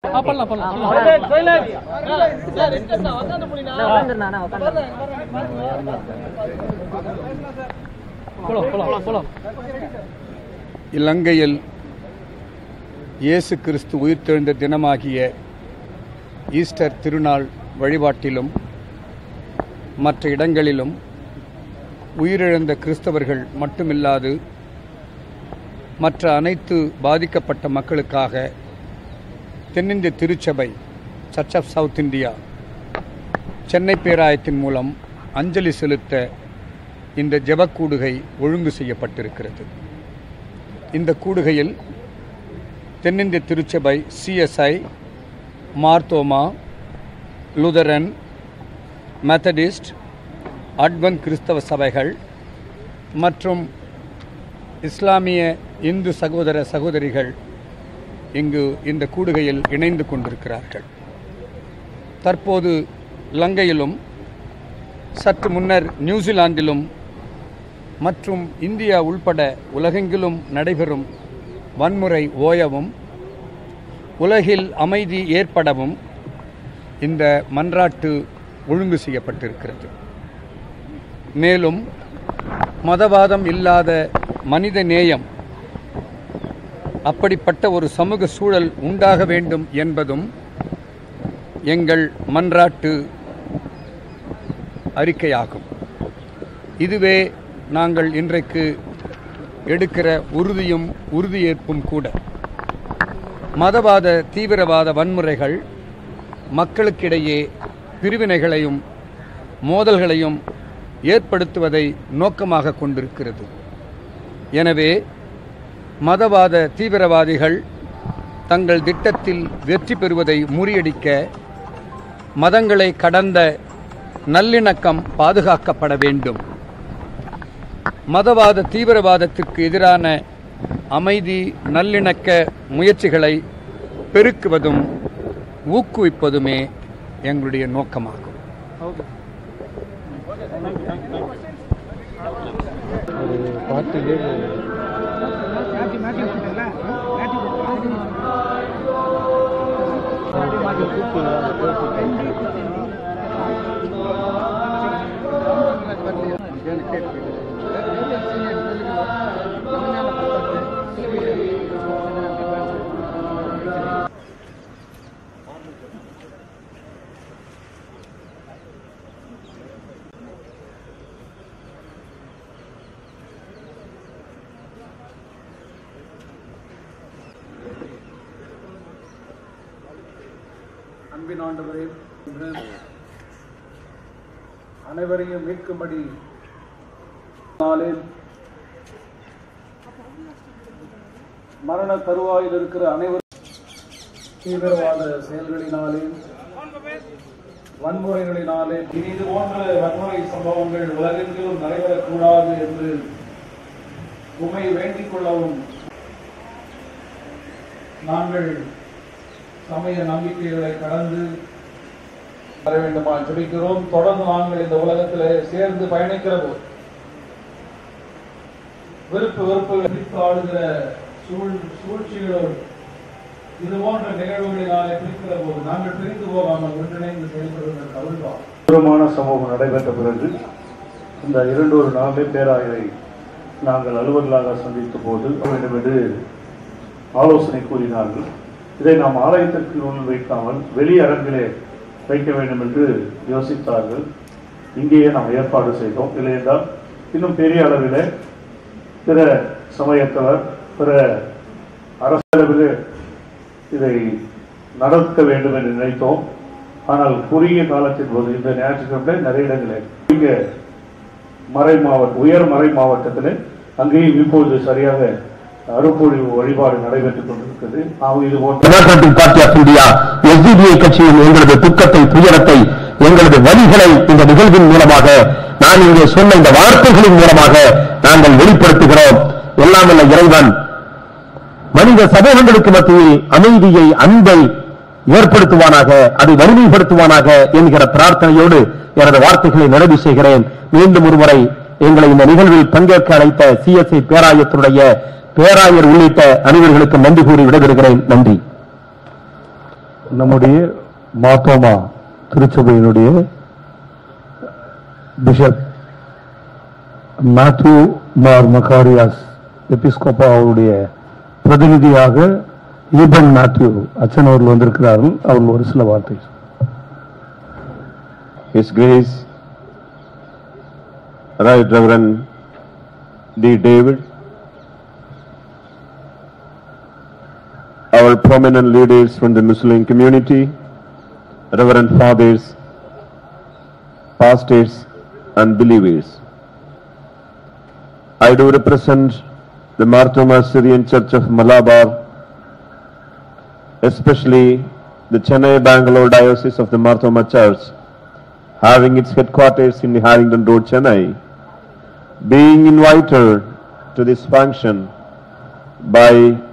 பண்ணலாம் பண்ணலாம் போலாம் போலாம் போலாம் இலங்கையில் இயேசு கிறிஸ்து உயிர்த்தெழுந்த தினமாகிய ஈஸ்டர் திருநாள் வழிபாட்டிலும் மற்ற இடங்களிலும் உயிரிழந்த கிறிஸ்தவர்கள் மட்டுமில்லாது மற்ற அனைத்து பாதிக்கப்பட்ட மக்களுக்காக தென்னிந்திய திருச்சபை church of south India Chennai பேராயத்தின் மூலம் அஞ்சலி செலுத்த இந்த ஜெபக்கூடுகை ஒழுங்கு செய்யப்பட்டிருக்கிறது இந்த கூடுகையில் தென்னிந்திய திருச்சபை சிஎஸ்ஐ மார்த்தோமா லுதரன் மெத்தடிஸ்ட் அட்வன் கிறிஸ்தவ சபைகள் மற்றும் இஸ்லாமிய இந்து சகோதர சகோதரிகள் இங்கு இந்த கூடுகையில் இணைந்து கொண்டிருக்கிறார்கள் தற்போது இலங்கையிலும் சற்று முன்னர் நியூசிலாந்திலும் மற்றும் இந்தியா உள்பட உலகெங்கிலும் நடைபெறும் வன்முறை ஓயவும் உலகில் அமைதி ஏற்படவும் இந்த மன்றாட்டு ஒழுங்கு செய்யப்பட்டிருக்கிறது மேலும் மதவாதம் இல்லாத மனித நேயம் அப்படிப்பட்ட ஒரு சமூக சூழல் உண்டாக வேண்டும் என்பதும் எங்கள் மன்றாட்டு அறிக்கையாகும் இதுவே நாங்கள் இன்றைக்கு எடுக்கிற உறுதியும் உறுதியேற்பும் கூட மதவாத தீவிரவாத வன்முறைகள் மக்களுக்கிடையே பிரிவினைகளையும் மோதல்களையும் ஏற்படுத்துவதை நோக்கமாக கொண்டிருக்கிறது எனவே மதவாத தீவிரவாதிகள் தங்கள் திட்டத்தில் வெற்றி பெறுவதை முறியடிக்க மதங்களை கடந்த நல்லிணக்கம் பாதுகாக்கப்பட வேண்டும் மதவாத தீவிரவாதத்திற்கு எதிரான அமைதி நல்லிணக்க முயற்சிகளை பெருக்குவதும் ஊக்குவிப்பதுமே எங்களுடைய நோக்கமாகும் அன்பின் ஆண்டவரே இன்று அனைவரையும் மீட்கும்படி நாளில் மரண தருவாயில் இருக்கிற அனைவரும் தீவிரவாத செயல்களினாலே வன்முறைகளினாலே இனி இது போன்ற வன்முறை சம்பவங்கள் உலகெங்கிலும் நடைபெறக்கூடாது என்று உண்மை வேண்டிக் கொள்ளவும் நாங்கள் சமய நம்பிக்கைகளை கடந்து வர வேண்டுமா ஜெபிக்கிறோம் தொடர்ந்து நாங்கள் இந்த உலகத்திலே சேர்ந்து பயணிக்கிற போது விருப்பு வெறுப்புகள் பிடித்து ஆடுகிற சூழ் சூழ்ச்சிகளோடு இது போன்ற நிகழ்வுகளினாலே பிரிக்கிற போது நாங்கள் பிரிந்து போகாமல் ஒன்றிணைந்து செயல்படுகிற தவிர்ப்போம் தூரமான சம்பவம் நடைபெற்ற பிறகு இந்த இரண்டொரு நாளே பேராயரை நாங்கள் அலுவலாக சந்தித்த போது வேண்டும் என்று ஆலோசனை கூறினார்கள் இதை நாம் ஆலயத்திற்கு உள் வைக்காமல் வெளி அரங்கிலே வைக்க வேண்டும் என்று யோசித்தார்கள் இங்கேயே நாம் ஏற்பாடு செய்தோம் இல்லையென்றால் இன்னும் பெரிய அளவிலே பிற சமயத்தவர் பிற அரசளவிலே இதை நடத்த வேண்டும் என்று நினைத்தோம் ஆனால் குறுகிய காலத்தின் போது இந்த ஞாயிற்றுக்கிழமை நிறைய இடங்களில் இங்க மறை மாவட்ட உயர் மறை மாவட்டத்தில் அங்கேயும் இப்பொழுது சரியாக அருப்பொழிவு வழிபாடு நடைபெற்றுக் கொண்டிருக்கிறது ஆக இது போன்ற democratic party of India SDPI கட்சியின் எங்களது துக்கத்தை துயரத்தை எங்களது வழிகளை இந்த நிகழ்வின் மூலமாக நான் இங்கே சொன்ன இந்த வார்த்தைகளின் மூலமாக நாங்கள் வெளிப்படுத்துகிறோம் எல்லாம் வல்ல இறைவன் மனித சமூகங்களுக்கு மத்தியில் அமைதியை அன்பை ஏற்படுத்துவானாக அதை வலிமைப்படுத்துவானாக என்கிற பிரார்த்தனையோடு எனது வார்த்தைகளை நிறைவு செய்கிறேன் மீண்டும் ஒருமுறை எங்களை இந்த நிகழ்வில் பங்கேற்க அழைத்த சிஎஸ்ஐ பேராயத்தினுடைய பேராயர் உள்ளிட்ட அனைவர்களுக்கு நன்றி கூறி விடைபெறுகிறேன் நன்றி நம்முடைய மாத்தோமா திருச்சபையினுடைய பிஷப் மேத்யூ மார் மகாரியாஸ் எபிஸ்கோப்பா அவருடைய பிரதிநிதியாக ஈபன் மேத்யூ அச்சன் அவர்கள் வந்திருக்கிறார்கள் அவர்கள் ஒரு சில வார்த்தை His Grace, Right Reverend D. David, our prominent leaders from the Muslim community, Reverend Fathers, pastors and believers. I do represent the Marthoma Syrian Church of Malabar, especially the Chennai Bangalore Diocese of the Marthoma Church, having its headquarters in Harrington Road, Chennai, being invited to this function by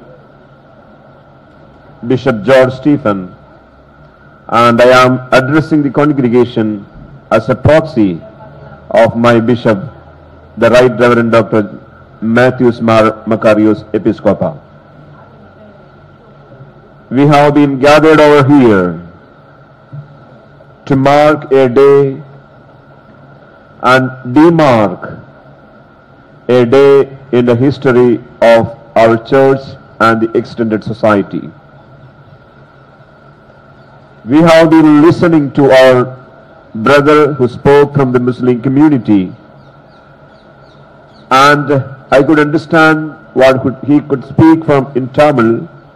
Bishop George Stephen, and I am addressing the congregation as a proxy of my bishop, the Right Reverend Dr. Matthews Mar Macarius Episcopa. We have been gathered over here to mark a day and demark a day in the history of our church and the extended society. We have been listening to our brother who spoke from the Muslim community and I could understand what could- he could speak from in Tamil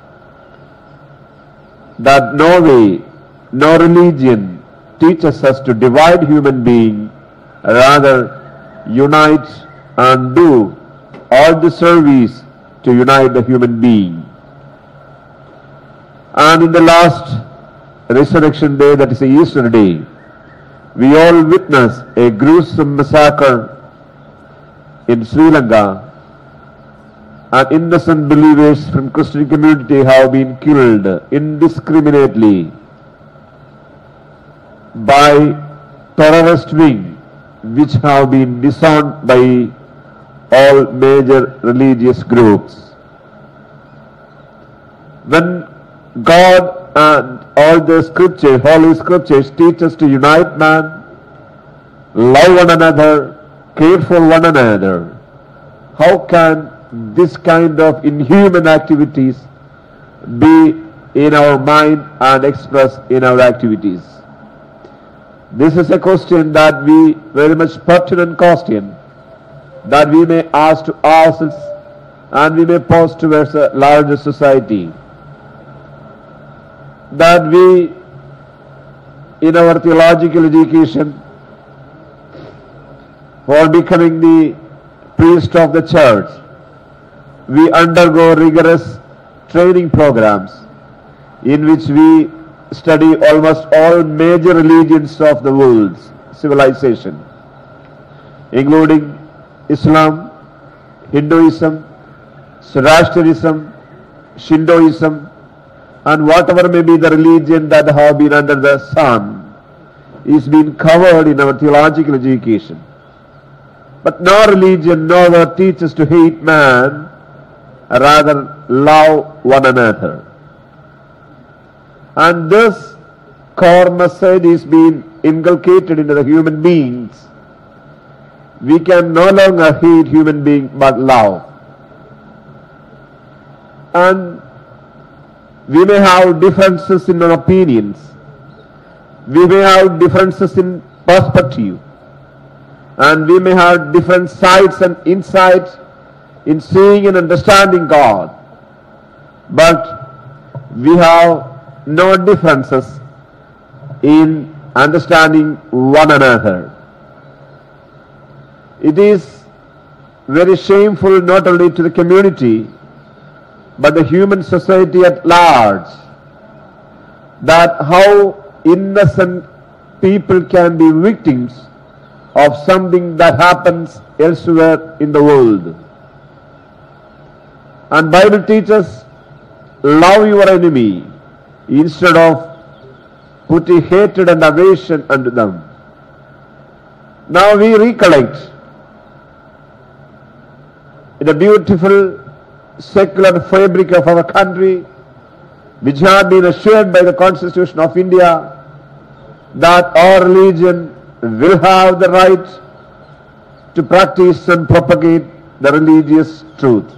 that no way, no religion teaches us to divide human being, rather unite and do all the service to unite the human being. And in the last resurrection day, that is a Easter day, we all witnessed a gruesome massacre in Sri Lanka and innocent believers from Christian community have been killed indiscriminately by terrorist wing which have been disowned by all major religious groups. When God and all the scriptures, holy scriptures teach us to unite man, love one another, care for one another, how can this kind of inhuman activities be in our mind and expressed in our activities? This is a question that we very much pertinent question that we may ask to ourselves and we may pose towards a larger society. That we in our theological education for becoming the priest of the church, we undergo rigorous training programs in which we study almost all major religions of the world's civilization, including Islam, Hinduism, Zoroastrianism, Shintoism, and whatever may be the religion that have been under the sun is being covered in our theological education. But no religion nowhere teaches to hate man, rather love one another. And this core message is being inculcated into the human beings. We can no longer hate human being but love. And we may have differences in our opinions. We may have differences in perspective. And we may have different sides and insights in seeing and understanding God. But we have no differences in understanding one another. It is very shameful not only to the community, but the human society at large, that how innocent people can be victims of something that happens elsewhere in the world. And Bible teaches, love your enemy instead of putting hatred and aversion unto them. Now we recollect in the beautiful secular fabric of our country which had been assured by the Constitution of India that our religion will have the right to practice and propagate the religious truth.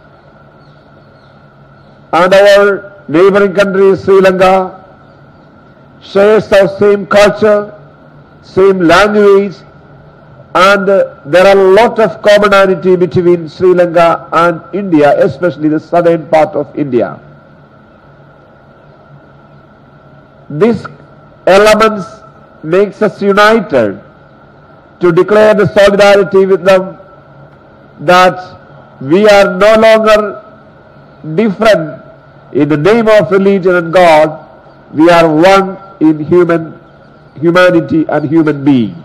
And our neighboring country, Sri Lanka, shares the same culture, same language, and uh, there are a lot of commonality between Sri Lanka and India, especially the southern part of India. These elements makes us united to declare the solidarity with them that we are no longer different in the name of religion and God, we are one in human humanity and human being.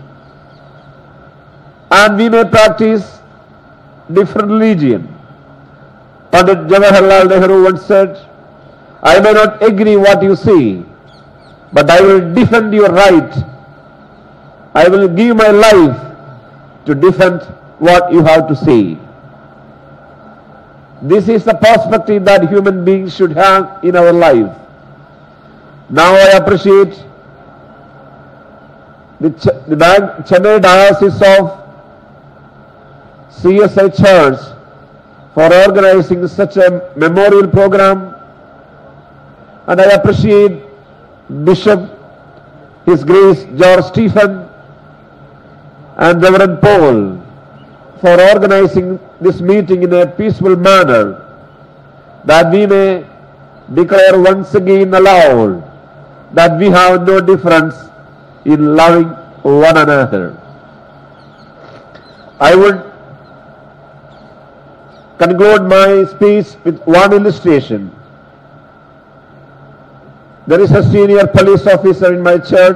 And we may practice different religion. Pandit Jawaharlal Nehru once said, I may not agree what you say, but I will defend your right. I will give my life to defend what you have to say. This is the perspective that human beings should have in our life. Now I appreciate the, Ch- the Ban- Chennai Diocese of CSI Church for organizing such a memorial program and I appreciate Bishop, His Grace George Stephen and Reverend Paul for organizing this meeting in a peaceful manner that we may declare once again aloud that we have no difference in loving one another. I would conclude my speech with one illustration. There is a senior police officer in my church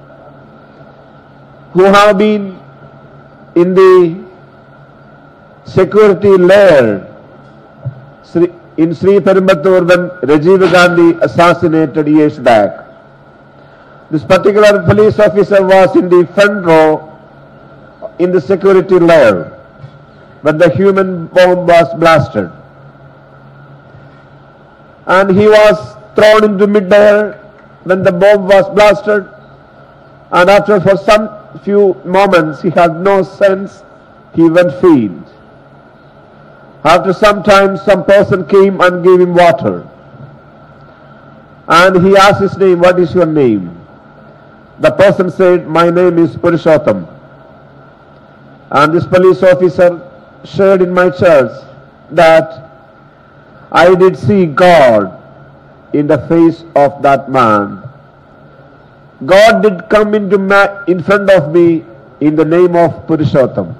who have been in the security layer Sri- in Sri Perumbattur when Rajiv Gandhi assassinated years back. This particular police officer was in the front row in the security layer when the human bomb was blasted. And he was thrown into midair when the bomb was blasted. And after for some few moments he had no sense, he went faint. After some time, some person came and gave him water. And he asked his name, what is your name? The person said, my name is Purushottam. And this police officer shared in my church that I did see God in the face of that man. God did come into ma- in front of me in the name of Purushottam.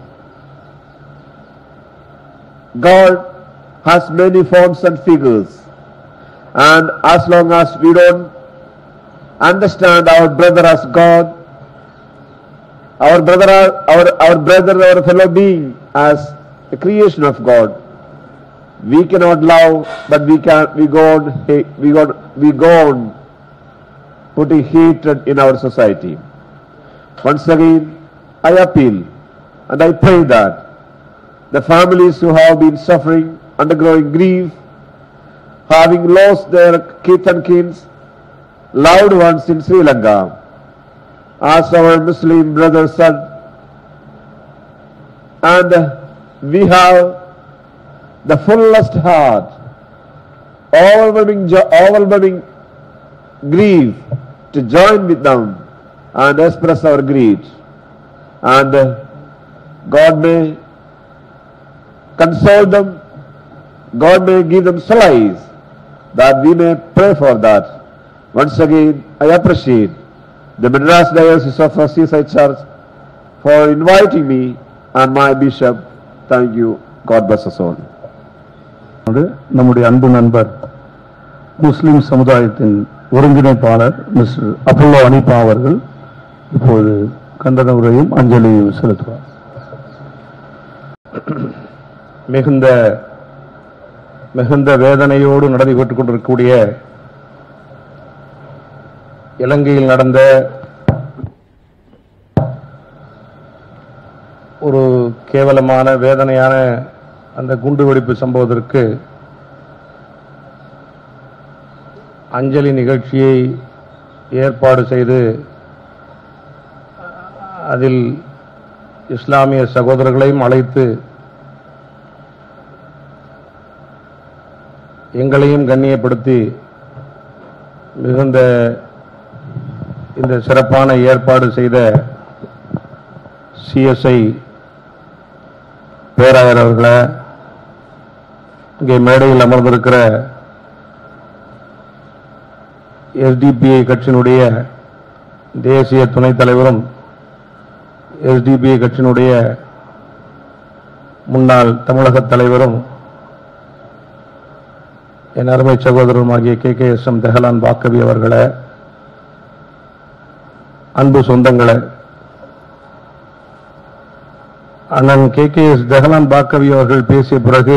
God has many forms and figures. And as long as we don't understand our brother as God, our brother, our, our brother, our fellow being as a creation of God, we cannot love, but we can, we go on, ha- we go on, we go on putting hatred in our society. Once again, I appeal and I pray that the families who have been suffering, undergoing grief, having lost their kith and kins, loved ones in Sri Lanka, as our Muslim brother said, and we have the fullest heart, overwhelming, jo- overwhelming grief to join with them and express our grief. And uh, God may console them, God may give them solace, that we may pray for that. Once again, I appreciate the Madras Diocese of Seaside Church for inviting me and my bishop. Thank you. God bless us all. வந்து நம்முடைய அன்பு நண்பர் முஸ்லிம் சமுதாயத்தின் ஒருங்கிணைப்பாளர் mister Apollo Hanifa அவர்கள் இப்போது கண்டன உரையும் அஞ்சலியும் செலுத்துவார் மிகுந்த மிகுந்த வேதனையோடு நடைபெற்றுக் கொண்டிருக்கக்கூடிய இலங்கையில் நடந்த ஒரு கேவலமான வேதனையான அந்த குண்டுவெடிப்பு சம்பவத்திற்கு அஞ்சலி நிகழ்ச்சியை ஏற்பாடு செய்து அதில் இஸ்லாமிய சகோதரர்களையும் அழைத்து எங்களையும் கண்ணியப்படுத்தி மிகுந்த இந்த சிறப்பான ஏற்பாடு செய்த சிஎஸ்ஐ பேராயர் அவர்களை இங்கே மேடையில் அமர்ந்திருக்கிற எஸ்டிபிஐ கட்சியினுடைய தேசிய துணைத் தலைவரும் எஸ்டிபிஐ கட்சியினுடைய முன்னாள் தமிழக தலைவரும் என் அருமை சகோதரருமாகிய K K S M Dehlan Baqavi அவர்களை அன்பு சொந்தங்களே அண்ணன் K K S Dehlan Baqavi அவர்கள் பேசிய பிறகு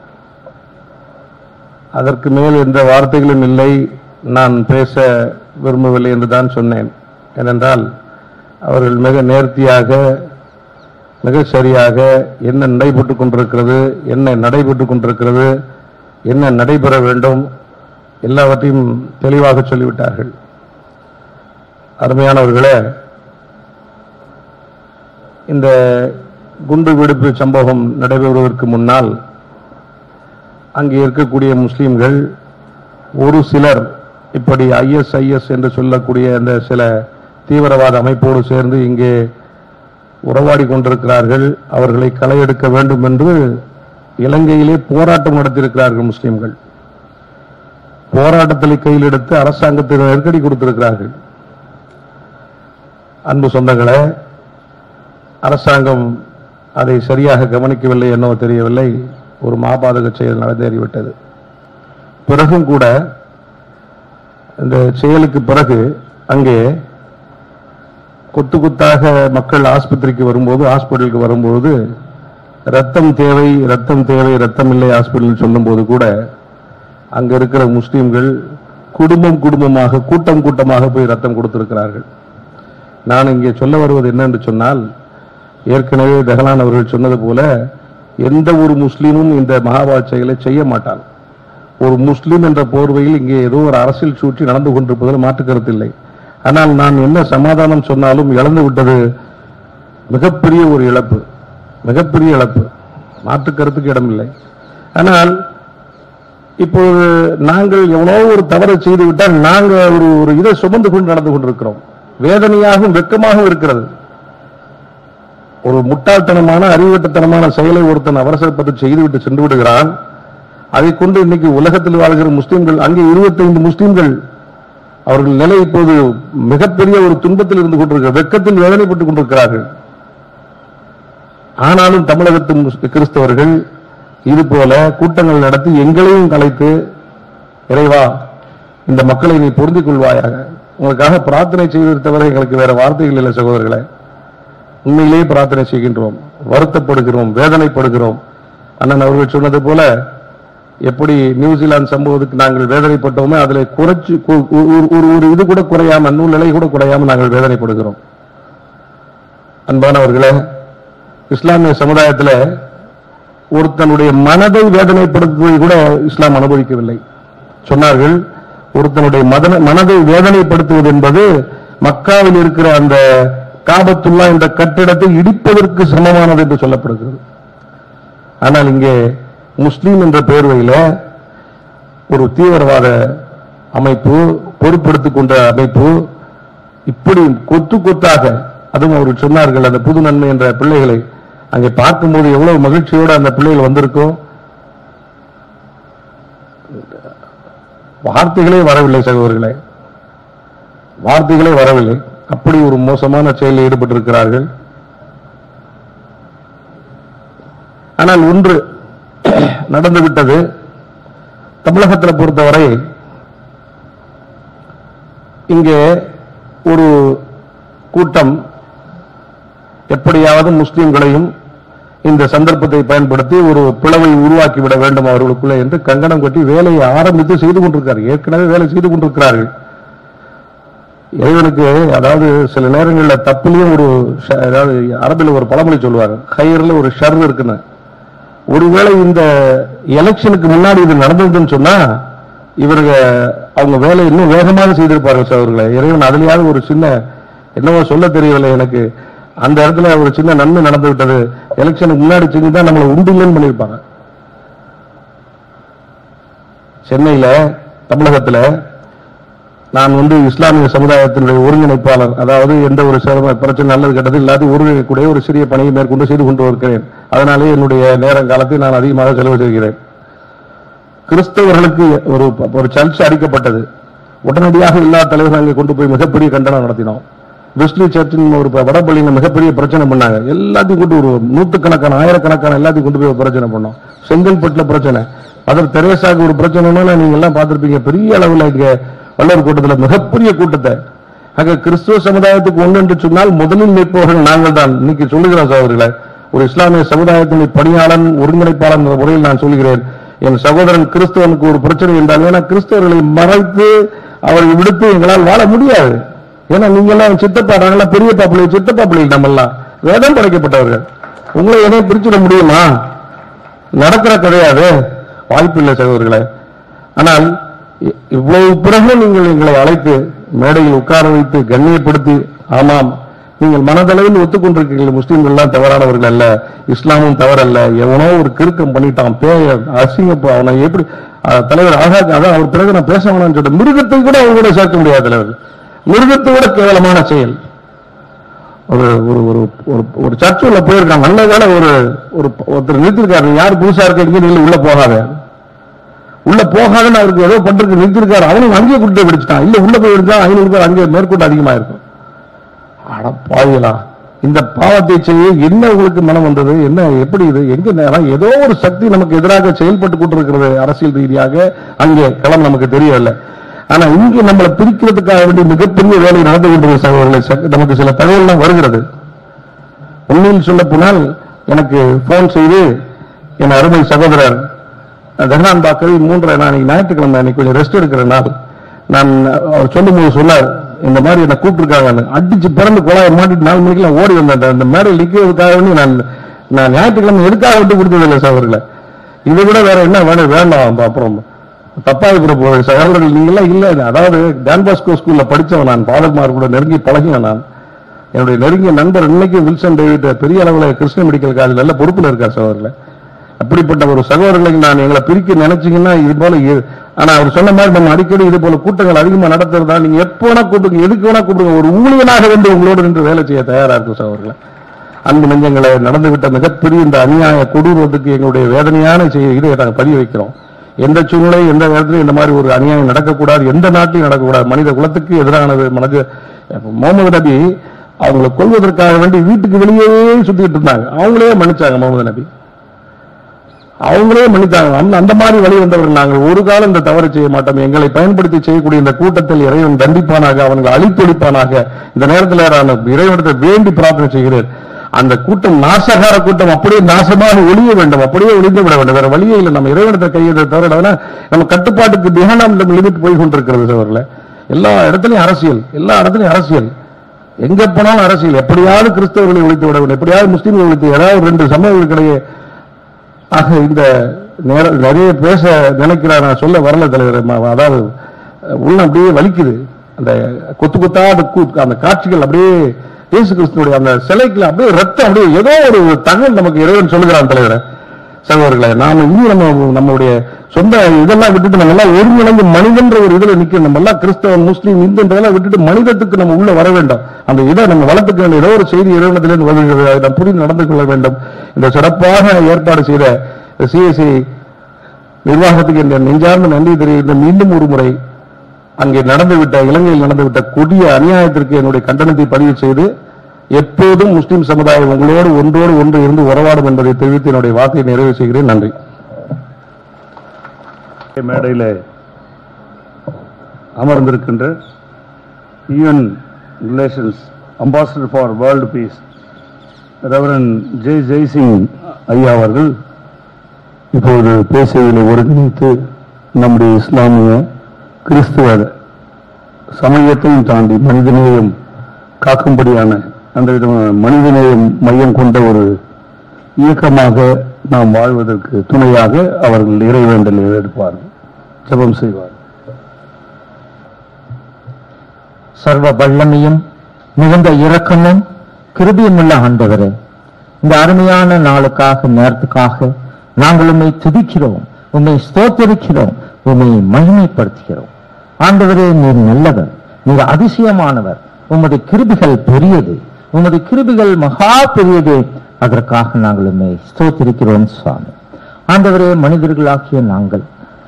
அதற்கு மேல் எந்த வார்த்தைகளும் இல்லை நான் பேச விரும்பவில்லை என்று தான் சொன்னேன் ஏனென்றால் அவர்கள் மிக நேர்த்தியாக மிக சரியாக என்ன நடைபெற்றுக் கொண்டிருக்கிறது என்ன நடைபெற்றுக் கொண்டிருக்கிறது என்ன நடைபெற வேண்டும் எல்லாவற்றையும் தெளிவாக சொல்லிவிட்டார்கள் அருமையானவர்களே இந்த குண்டு வெடிப்பு சம்பவம் நடைபெறுவதற்கு முன்னால் அங்கே இருக்கக்கூடிய முஸ்லிம்கள் ஒரு சிலர் இப்படி ஐஎஸ்ஐஎஸ் என்று சொல்லக்கூடிய அந்த சில தீவிரவாத அமைப்போடு சேர்ந்து இங்கே உறவாடி கொண்டிருக்கிறார்கள் அவர்களை களையெடுக்க வேண்டும் என்று இலங்கையிலே போராட்டம் நடத்தியிருக்கிறார்கள் முஸ்லிம்கள் போராட்டத்தில் கையில் எடுத்து அரசாங்கத்திற்கு நெருக்கடி கொடுத்திருக்கிறார்கள் அன்பு சொந்தங்களே அரசாங்கம் அதை சரியாக கவனிக்கவில்லை என்னவோ தெரியவில்லை ஒரு மாபாதக செயல் நடந்தேறிவிட்டது பிறகும் கூட இந்த செயலுக்கு பிறகு அங்கே கொத்து கொத்தாக மக்கள் ஆஸ்பத்திரிக்கு வரும்போது ஹாஸ்பிட்டலுக்கு வரும்போது ரத்தம் தேவை ரத்தம் தேவை ரத்தம் இல்லை ஹாஸ்பிட்டல் சொல்லும்போது கூட அங்க இருக்கிற முஸ்லிம்கள் குடும்பம் குடும்பமாக கூட்டம் கூட்டமாக போய் ரத்தம் கொடுத்திருக்கிறார்கள் நான் இங்கே சொல்ல வருவது என்னென்று சொன்னால் ஏற்கனவே தகலான் அவர்கள் சொன்னது போல எந்த ஒரு முஸ்லீமும் இந்த மகாபாரத் செயலை செய்ய மாட்டான் ஒரு முஸ்லீம் என்ற போர்வையில் இங்கே ஏதோ ஒரு அரசியல் சூழ்ச்சி நடந்து கொண்டிருப்பதில் மாற்று கருத்தில்லை ஆனால் நான் என்ன சமாதானம் சொன்னாலும் இழந்து விட்டது மிகப்பெரிய ஒரு இழப்பு மிகப்பெரிய இழப்பு மாற்று கருத்துக்கு இடமில்லை ஆனால் இப்போது நாங்கள் எவ்வளோ ஒரு தவறை செய்து விட்டால் நாங்கள் ஒரு ஒரு இதை சுமந்து கொண்டு நடந்து கொண்டிருக்கிறோம் வேதனையாகவும் வெட்கமாகவும் இருக்கிறது ஒரு முட்டாள்தனமான அறிவுட்டத்தனமான செயலை ஒருத்தன் அவசரப்பட்டு செய்துவிட்டு சென்று விடுகிறான் அதை கொண்டு இன்னைக்கு உலகத்தில் வாழ்கிற முஸ்லிம்கள் அங்கே 25 முஸ்லிம்கள் அவர்கள் நிலை இப்போது மிகப்பெரிய ஒரு துன்பத்தில் இருந்து கொண்டிருக்கிறார் வெக்கத்தில் வேதனைப்பட்டுக் கொண்டிருக்கிறார்கள் ஆனாலும் தமிழகத்து முஸ்- கிறிஸ்தவர்கள் இது போல கூட்டங்கள் நடத்தி எங்களையும் கலைத்து இறைவா இந்த மக்களை நீ பொருந்திக் கொள்வாயாக உங்களுக்காக பிரார்த்தனை செய்வதை தவிர எங்களுக்கு வேற வார்த்தைகள் இல்லை சகோதரர்களே உண்மையிலேயே பிரார்த்தனை செய்கின்றோம் வருத்தப்படுகிறோம் வேதனைப்படுகிறோம் அண்ணன் அவர்கள் சொன்னது போல எப்படி நியூசிலாந்து சம்பவத்துக்கு நாங்கள் வேதனைப்பட்டோமே அதுல குறைச்சு கு- ஒரு- ஒரு- ஒரு ஒரு இது கூட குறையாம நூல் நிலை கூட குறையாம நாங்கள் வேதனைப்படுகிறோம் அன்பானவர்களே இஸ்லாமிய சமுதாயத்தில் ஒருத்தனுடைய மனதை வேதனைப்படுத்துவதை கூட இஸ்லாம் அனுமதிக்கவில்லை சொன்னார்கள் ஒருத்தனுடைய மதன- மனதை வேதனைப்படுத்துவது என்பது மக்காவில் இருக்கிற அந்த காபத்துல்லா என்ற கட்டிடத்தை இடிப்பதற்கு சமமானது என்று சொல்லப்படுகிறது ஆனால் இங்கே முஸ்லீம் என்ற பேர்வையில ஒரு தீவிரவாத அமைப்பு பொறுப்படுத்திக் கொண்ட அமைப்பு இப்படி கொத்து கொத்தாக அதுவும் அவர் சொன்னார்கள் அந்த புது நன்மை என்ற பிள்ளைகளை அங்கே பார்க்கும்போது எவ்வளவு மகிழ்ச்சியோடு அந்த பிள்ளைகள் வந்திருக்கும் வார்த்தைகளே வரவில்லை சகோதரர்களே வார்த்தைகளே வரவில்லை அப்படி ஒரு மோசமான செயலில் ஈடுபட்டிருக்கிறார்கள் ஆனால் ஒன்று நடந்துவிட்டது தமிழகத்தில் பொறுத்தவரை இங்கே ஒரு கூட்டம் எப்படியாவது முஸ்லிம்களையும் இந்த சந்தர்ப்பத்தை பயன்படுத்தி ஒரு பிளவை உருவாக்கிவிட வேண்டும் அவர்களுக்குள்ளே என்று கங்கணம் கட்டி வேலையை ஆரம்பித்து செய்து கொண்டிருக்கிறார்கள் ஏற்கனவே வேலை செய்து கொண்டிருக்கிறார்கள் இறைவனுக்கு அதாவது சில நேரங்களில் தப்புலையும் ஒரு ஷ- அதாவது அரபில் ஒரு பழமொழி சொல்லுவாங்க ஹையர்ல ஒரு ஷர் இருக்குன்னு ஒருவேளை இந்த எலெக்ஷனுக்கு முன்னாடி இது நடந்ததுன்னு சொன்னா இவருங்க அவங்க வேலை இன்னும் வேகமாக செய்திருப்பார்கள் சகோதரர்களே இறைவன் அதுலயாவது ஒரு சின்ன என்னவோ சொல்ல தெரியவில்லை எனக்கு அந்த இடத்துல ஒரு சின்ன நன்மை நடந்து விட்டது எலெக்ஷனுக்கு முன்னாடி செஞ்சுதான் நம்மளை உண்டில்லன்னு பண்ணியிருப்பாங்க சென்னையில தமிழகத்துல நான் வந்து இஸ்லாமிய சமுதாயத்தினுடைய ஒருங்கிணைப்பாளர் அதாவது எந்த ஒரு சிரம பிரச்சனை நல்லது கெட்டது எல்லாத்தையும் ஒருங்கிணைக்கக்கூடிய ஒரு சிறிய பணியை மேற்கொண்டு செய்து கொண்டு இருக்கிறேன் அதனாலே என்னுடைய நேரம் காலத்தை நான் அதிகமாக செலவிடுகிறேன் கிறிஸ்தவர்களுக்கு ஒரு ஒரு சர்ச் அடிக்கப்பட்டது உடனடியாக எல்லா தலைவரும் அங்கே கொண்டு போய் மிகப்பெரிய கண்டனம் நடத்தினோம் வெஸ்ட்லி சர்ச்சின் ஒரு ப- வடபள்ளியில மிகப்பெரிய பிரச்சனை பண்ணாங்க எல்லாத்தையும் கொண்டு ஒரு நூற்றுக்கணக்கான ஆயிரக்கணக்கான எல்லாத்தையும் கொண்டு போய் பிரச்சனை பண்ணோம் செங்கல்பட்டுல பிரச்சனை அதர் தெரேசாக்கு ஒரு பிரச்சனைனா நீங்க எல்லாம் பார்த்திருப்பீங்க பெரிய அளவுல இங்க வல்லூர் கூட்டத்துல மிகப்பெரிய கூட்டத்தை ஆக கிறிஸ்துவ சமுதாயத்துக்கு ஒன்று என்று சொன்னால் முதலில் நிற்பவர்கள் நாங்கள் தான் இன்னைக்கு சொல்லுகிறோம் சகோதரர்களே ஒரு இஸ்லாமிய சமுதாயத்தின் பணியாளன் ஒருங்கிணைப்பாளர் என்ற முறையில் நான் சொல்கிறேன் என் சகோதரன் கிறிஸ்தவனுக்கு ஒரு பிரச்சனை என்றால் ஏன்னா கிறிஸ்தவர்களை மறைத்து அவரை விடுத்து எங்களால் வாழ முடியாது ஏன்னா நீங்க எல்லாம் சித்தப்பா நாங்கெல்லாம் பெரிய பாப்பிள்ளை சித்தப்பா பிள்ளை நம்ம எல்லாம் வேதம் படைக்கப்பட்டவர்கள் உங்களை எதையும் பிரிச்சுட முடியுமா நடக்கிற கிடையாது வாய்ப்பில்லை சகோதரர்களே ஆனால் இ- இவ்வளவு பிறகு நீங்கள் எங்களை அழைத்து மேடையில் உட்கார வைத்து கண்ணியப்படுத்தி ஆமாம் நீங்கள் மனதளவில் ஒத்துக்கொண்டிருக்கீர்கள் முஸ்லீம்கள் எல்லாம் தவறானவர்கள் அல்ல இஸ்லாமும் தவறல்ல எவனோ ஒரு கிறுக்கம் பண்ணிட்டான் பேய அசிங்கப்பா அவனை எப்படி அஹ், தலைவர் ஆகாது அதான் அவர் பிறகு நான் பேச வேணாம்னு சொல்லிட்டு மிருகத்தை கூட அவங்க கூட சேர்க்க முடியாது தலைவர் மிருகத்தை விட கேவலமான செயல் ஒரு ஒரு ஒரு ஒரு ஒரு சர்ச் உள்ள போயிருக்காங்க நல்ல வேளை ஒரு ஒரு ஒருத்தர் நிறுத்திருக்காரு யார் புதுசா இருக்க இங்க நீங்க உள்ள போகாத உள்ள போகாதுன்னு அவருக்கு ஏதோ பண்றதுக்கு நிறுத்திருக்காரு அவனும் அங்கேயே கூட்டு போய் பிடிச்சிட்டான் இல்ல உள்ள போய் இருந்தா ஐநூறு பேர் அங்கே மேற்கொண்டு அதிகமா இருக்கும் அட பாவிகளா இந்த பாவத்தை செய்ய என்ன உங்களுக்கு மனம் வந்தது என்ன எப்படி இது எங்க நேரம் ஏதோ ஒரு சக்தி நமக்கு எதிராக செயல்பட்டு கொண்டிருக்கிறது அரசியல் ரீதியாக அங்கே களம் நமக்கு தெரியவில்லை ஆனா இங்கு நம்மளை பிரிக்கிறதுக்காக வேண்டிய மிகப்பெரிய வேலை நடந்து கொண்டிருக்கிற சகோதரர்களே ச- நமக்கு சில தகவல்லாம் வருகிறது உண்மையில் சொல்ல போனால் எனக்கு போன் செய்து என் அருமை சகோதரர் ஜெகனான் பாக்கர் மூன்றரை நான் இன்னைக்கு ஞாயிற்றுக்கிழமை அன்னைக்கு கொஞ்சம் ரெஸ்ட் எடுக்கிற நாள் நான் அவர் சொல்லும்போது சொன்னார் இந்த மாதிரி என்ன கூப்பிட்டுருக்காங்க அடிச்சு பிறந்து குழாயை மாட்டிட்டு நாலு மணிக்கு நான் ஓடி வந்தேன் அந்த மேடையில் நிற்கிறதுக்காக வேண்டி நான் நான் ஞாயிற்றுக்கிழமை எதுக்காக விட்டு கொடுத்ததில்லை சகோதரர்களை இதை விட வேற என்ன வேணும் வேண்டாம் அப்புறம் தப்பா இருக்கிற போது சகோதரர்கள் நீங்களாம் இல்ல அதாவது டான் பாஸ்கோ ஸ்கூல்ல படிச்சவன் நான் பாலகுமார் கூட நெருங்கி பழகினேன் நான் என்னுடைய நெருங்கிய நண்பர் இன்னைக்கு வில்சன் டேவிட் பெரிய அளவுல கிருஷ்ண மெடிக்கல் காலேஜ் நல்ல பொறுப்புல இருக்கார் சகோதரர்களே அப்படிப்பட்ட ஒரு சகோதரர்களுக்கு நான் எங்களை பிரிக்க நினைச்சீங்கன்னா இது போல இ- ஆனா அவர் சொன்ன மாதிரி நம்ம அடிக்கடி இது போல கூட்டங்கள் அதிகமா நடத்துறதா நீங்க எப்ப வேணா கூப்பிடுங்க எதுக்கு வேணா கூப்பிடுங்க ஒரு ஊழியனாக வந்து உங்களோடு நின்று வேலை செய்ய தயாரா இருக்கும் சகோதரர்களே அன்பு நெஞ்சங்களை நடந்துவிட்ட மிகப்பெரிய இந்த அநியாய கொடூரத்துக்கு எங்களுடைய வேதனையான செய்ய இதை நாங்கள் பதிய வைக்கிறோம் எந்த சூழ்நிலை எந்த நேரத்திலும் இந்த மாதிரி ஒரு அநியாயம் நடக்கக்கூடாது எந்த நாட்டிலும் நடக்கக்கூடாது மனித குலத்துக்கு எதிரானது மனித முகமது நபி அவங்களை கொல்வதற்காக வேண்டி வீட்டுக்கு வெளியே சுத்திட்டு இருந்தாங்க அவங்களே மன்னிச்சாங்க முகமது நபி அவங்களே மன்னித்தாங்க அந்த அந்த மாதிரி வழி வந்தவர்கள் நாங்கள் ஒரு காலம் இந்த தவறு செய்ய மாட்டோம் எங்களை பயன்படுத்தி செய்யக்கூடிய இந்த கூட்டத்தில் இறைவன் தண்டிப்பானாக அவங்களை அழித்தொழிப்பானாக இந்த நேரத்தில் நான் இறைவனத்தை வேண்டி பிரார்த்தனை செய்கிறேன் அந்த கூட்டம் நாசகார கூட்டம் அப்படியே நாசமாக ஒழிய வேண்டும் அப்படியே ஒளிந்து விட வேண்டும் வேற வழியே இல்லை நம்ம இறைவனத்தை கையெழுத்த தவிர வேணா, நம்ம கட்டுப்பாட்டுக்கு பிஹாண்ட் லிமிட் போய் கொண்டிருக்கிறது அவர்கள எல்லா இடத்துலயும் அரசியல் எல்லா இடத்துலயும் அரசியல் எங்க போனாலும் அரசியல் எப்படியாவது கிறிஸ்தவர்களை ஒழித்து விட வேண்டும் எப்படியாவது முஸ்லீம்களை ஒழித்து ஏதாவது ஒரு ரெண்டு சமூகங்களுக்கிடையே ஆக இந்த நேர- நிறைய பேச நினைக்கிறார் நான் சொல்ல வரல தலைவர் ம- அதாவது அஹ், உள்ள அப்படியே வலிக்குது அந்த கொத்து கொத்தா அந்த கூ- அந்த காட்சிகள் அப்படியே இயேசு கிறிஸ்துனுடைய அந்த சிலைக்குள்ள அப்படியே ரத்தம் அப்படியே ஏதோ ஒரு தகவல் நமக்கு இறைவன் சொல்லுகிறான் தலைவரை சகோதரர்களே நாம இன்னும் நம்ம நம்மளுடைய சொந்த இதெல்லாம் விட்டுட்டு நம்ம எல்லாம் ஒருங்கிணைந்து மனிதன்ற ஒரு இதுல நிக்கணும் நம்ம எல்லாம் கிறிஸ்தவன் முஸ்லீம் இந்துன்றதெல்லாம் விட்டுட்டு மனிதத்துக்கு நம்ம உள்ள வர வேண்டும் அந்த இதை நம்ம வளர்த்துக்க வேண்டிய ஏதோ ஒரு செய்தி இறைவனத்திலிருந்து வருகிறது அதை நாம் புரிந்து நடந்து கொள்ள வேண்டும் இந்த சிறப்பாக ஏற்பாடு செய்த சிஎஸ்சி நிர்வாகத்துக்கு என்ற நெஞ்சார்ந்த நன்றி தெரிவித்த மீண்டும் ஒரு முறை அங்கே நடந்துவிட்ட இலங்கையில் நடந்துவிட்ட கொடிய அநியாயத்திற்கு என்னுடைய கண்டனத்தை பதிவு செய்து எப்போதும் முஸ்லிம் சமுதாயம் உங்களோடு ஒன்றோடு ஒன்று இருந்து உறவாடும் என்பதை தெரிவித்து என்னுடைய வாக்கை நிறைவு செய்கிறேன் நன்றி மேடையில் அமர்ந்திருக்கின்ற UN relations ambassador for world peace reverend Jai Jaisingh ஐயா அவர்கள் இப்போது பேசியதில் ஒருங்கிணைத்து நம்முடைய இஸ்லாமிய கிறிஸ்துவ சமயத்தையும் தாண்டி மனிதநேயம் காக்கும்படியான அந்த விதமான மனிதநேயம் மையம் கொண்ட ஒரு இயக்கமாக நாம் வாழ்வதற்கு துணையாக அவர்கள் இறைவேண்டலை எடுப்பார்கள் ஜெபம் செய்வார் சர்வ வல்லமையும் மிகுந்த இரக்கமும் கிருபியுமுள்ள ஆண்டவரே இந்த அருமையான நாளுக்காக நேரத்துக்காக நாங்கள் உம்மை துதிக்கிறோம் உம்மை ஸ்தோத்தரிக்கிறோம் உம்மை மகிமைப்படுத்துகிறோம் ஆண்டவரே நீர் நல்லவர் நீர் அதிசயமானவர் உமது கிருபிகள் பெரியது உமது கிருபிகள் மகா பெரியது அதற்காக நாங்கள் உம்மை ஸ்தோத்திரிக்கிறோம் சுவாமி ஆண்டவரே மனிதர்களாகிய நாங்கள்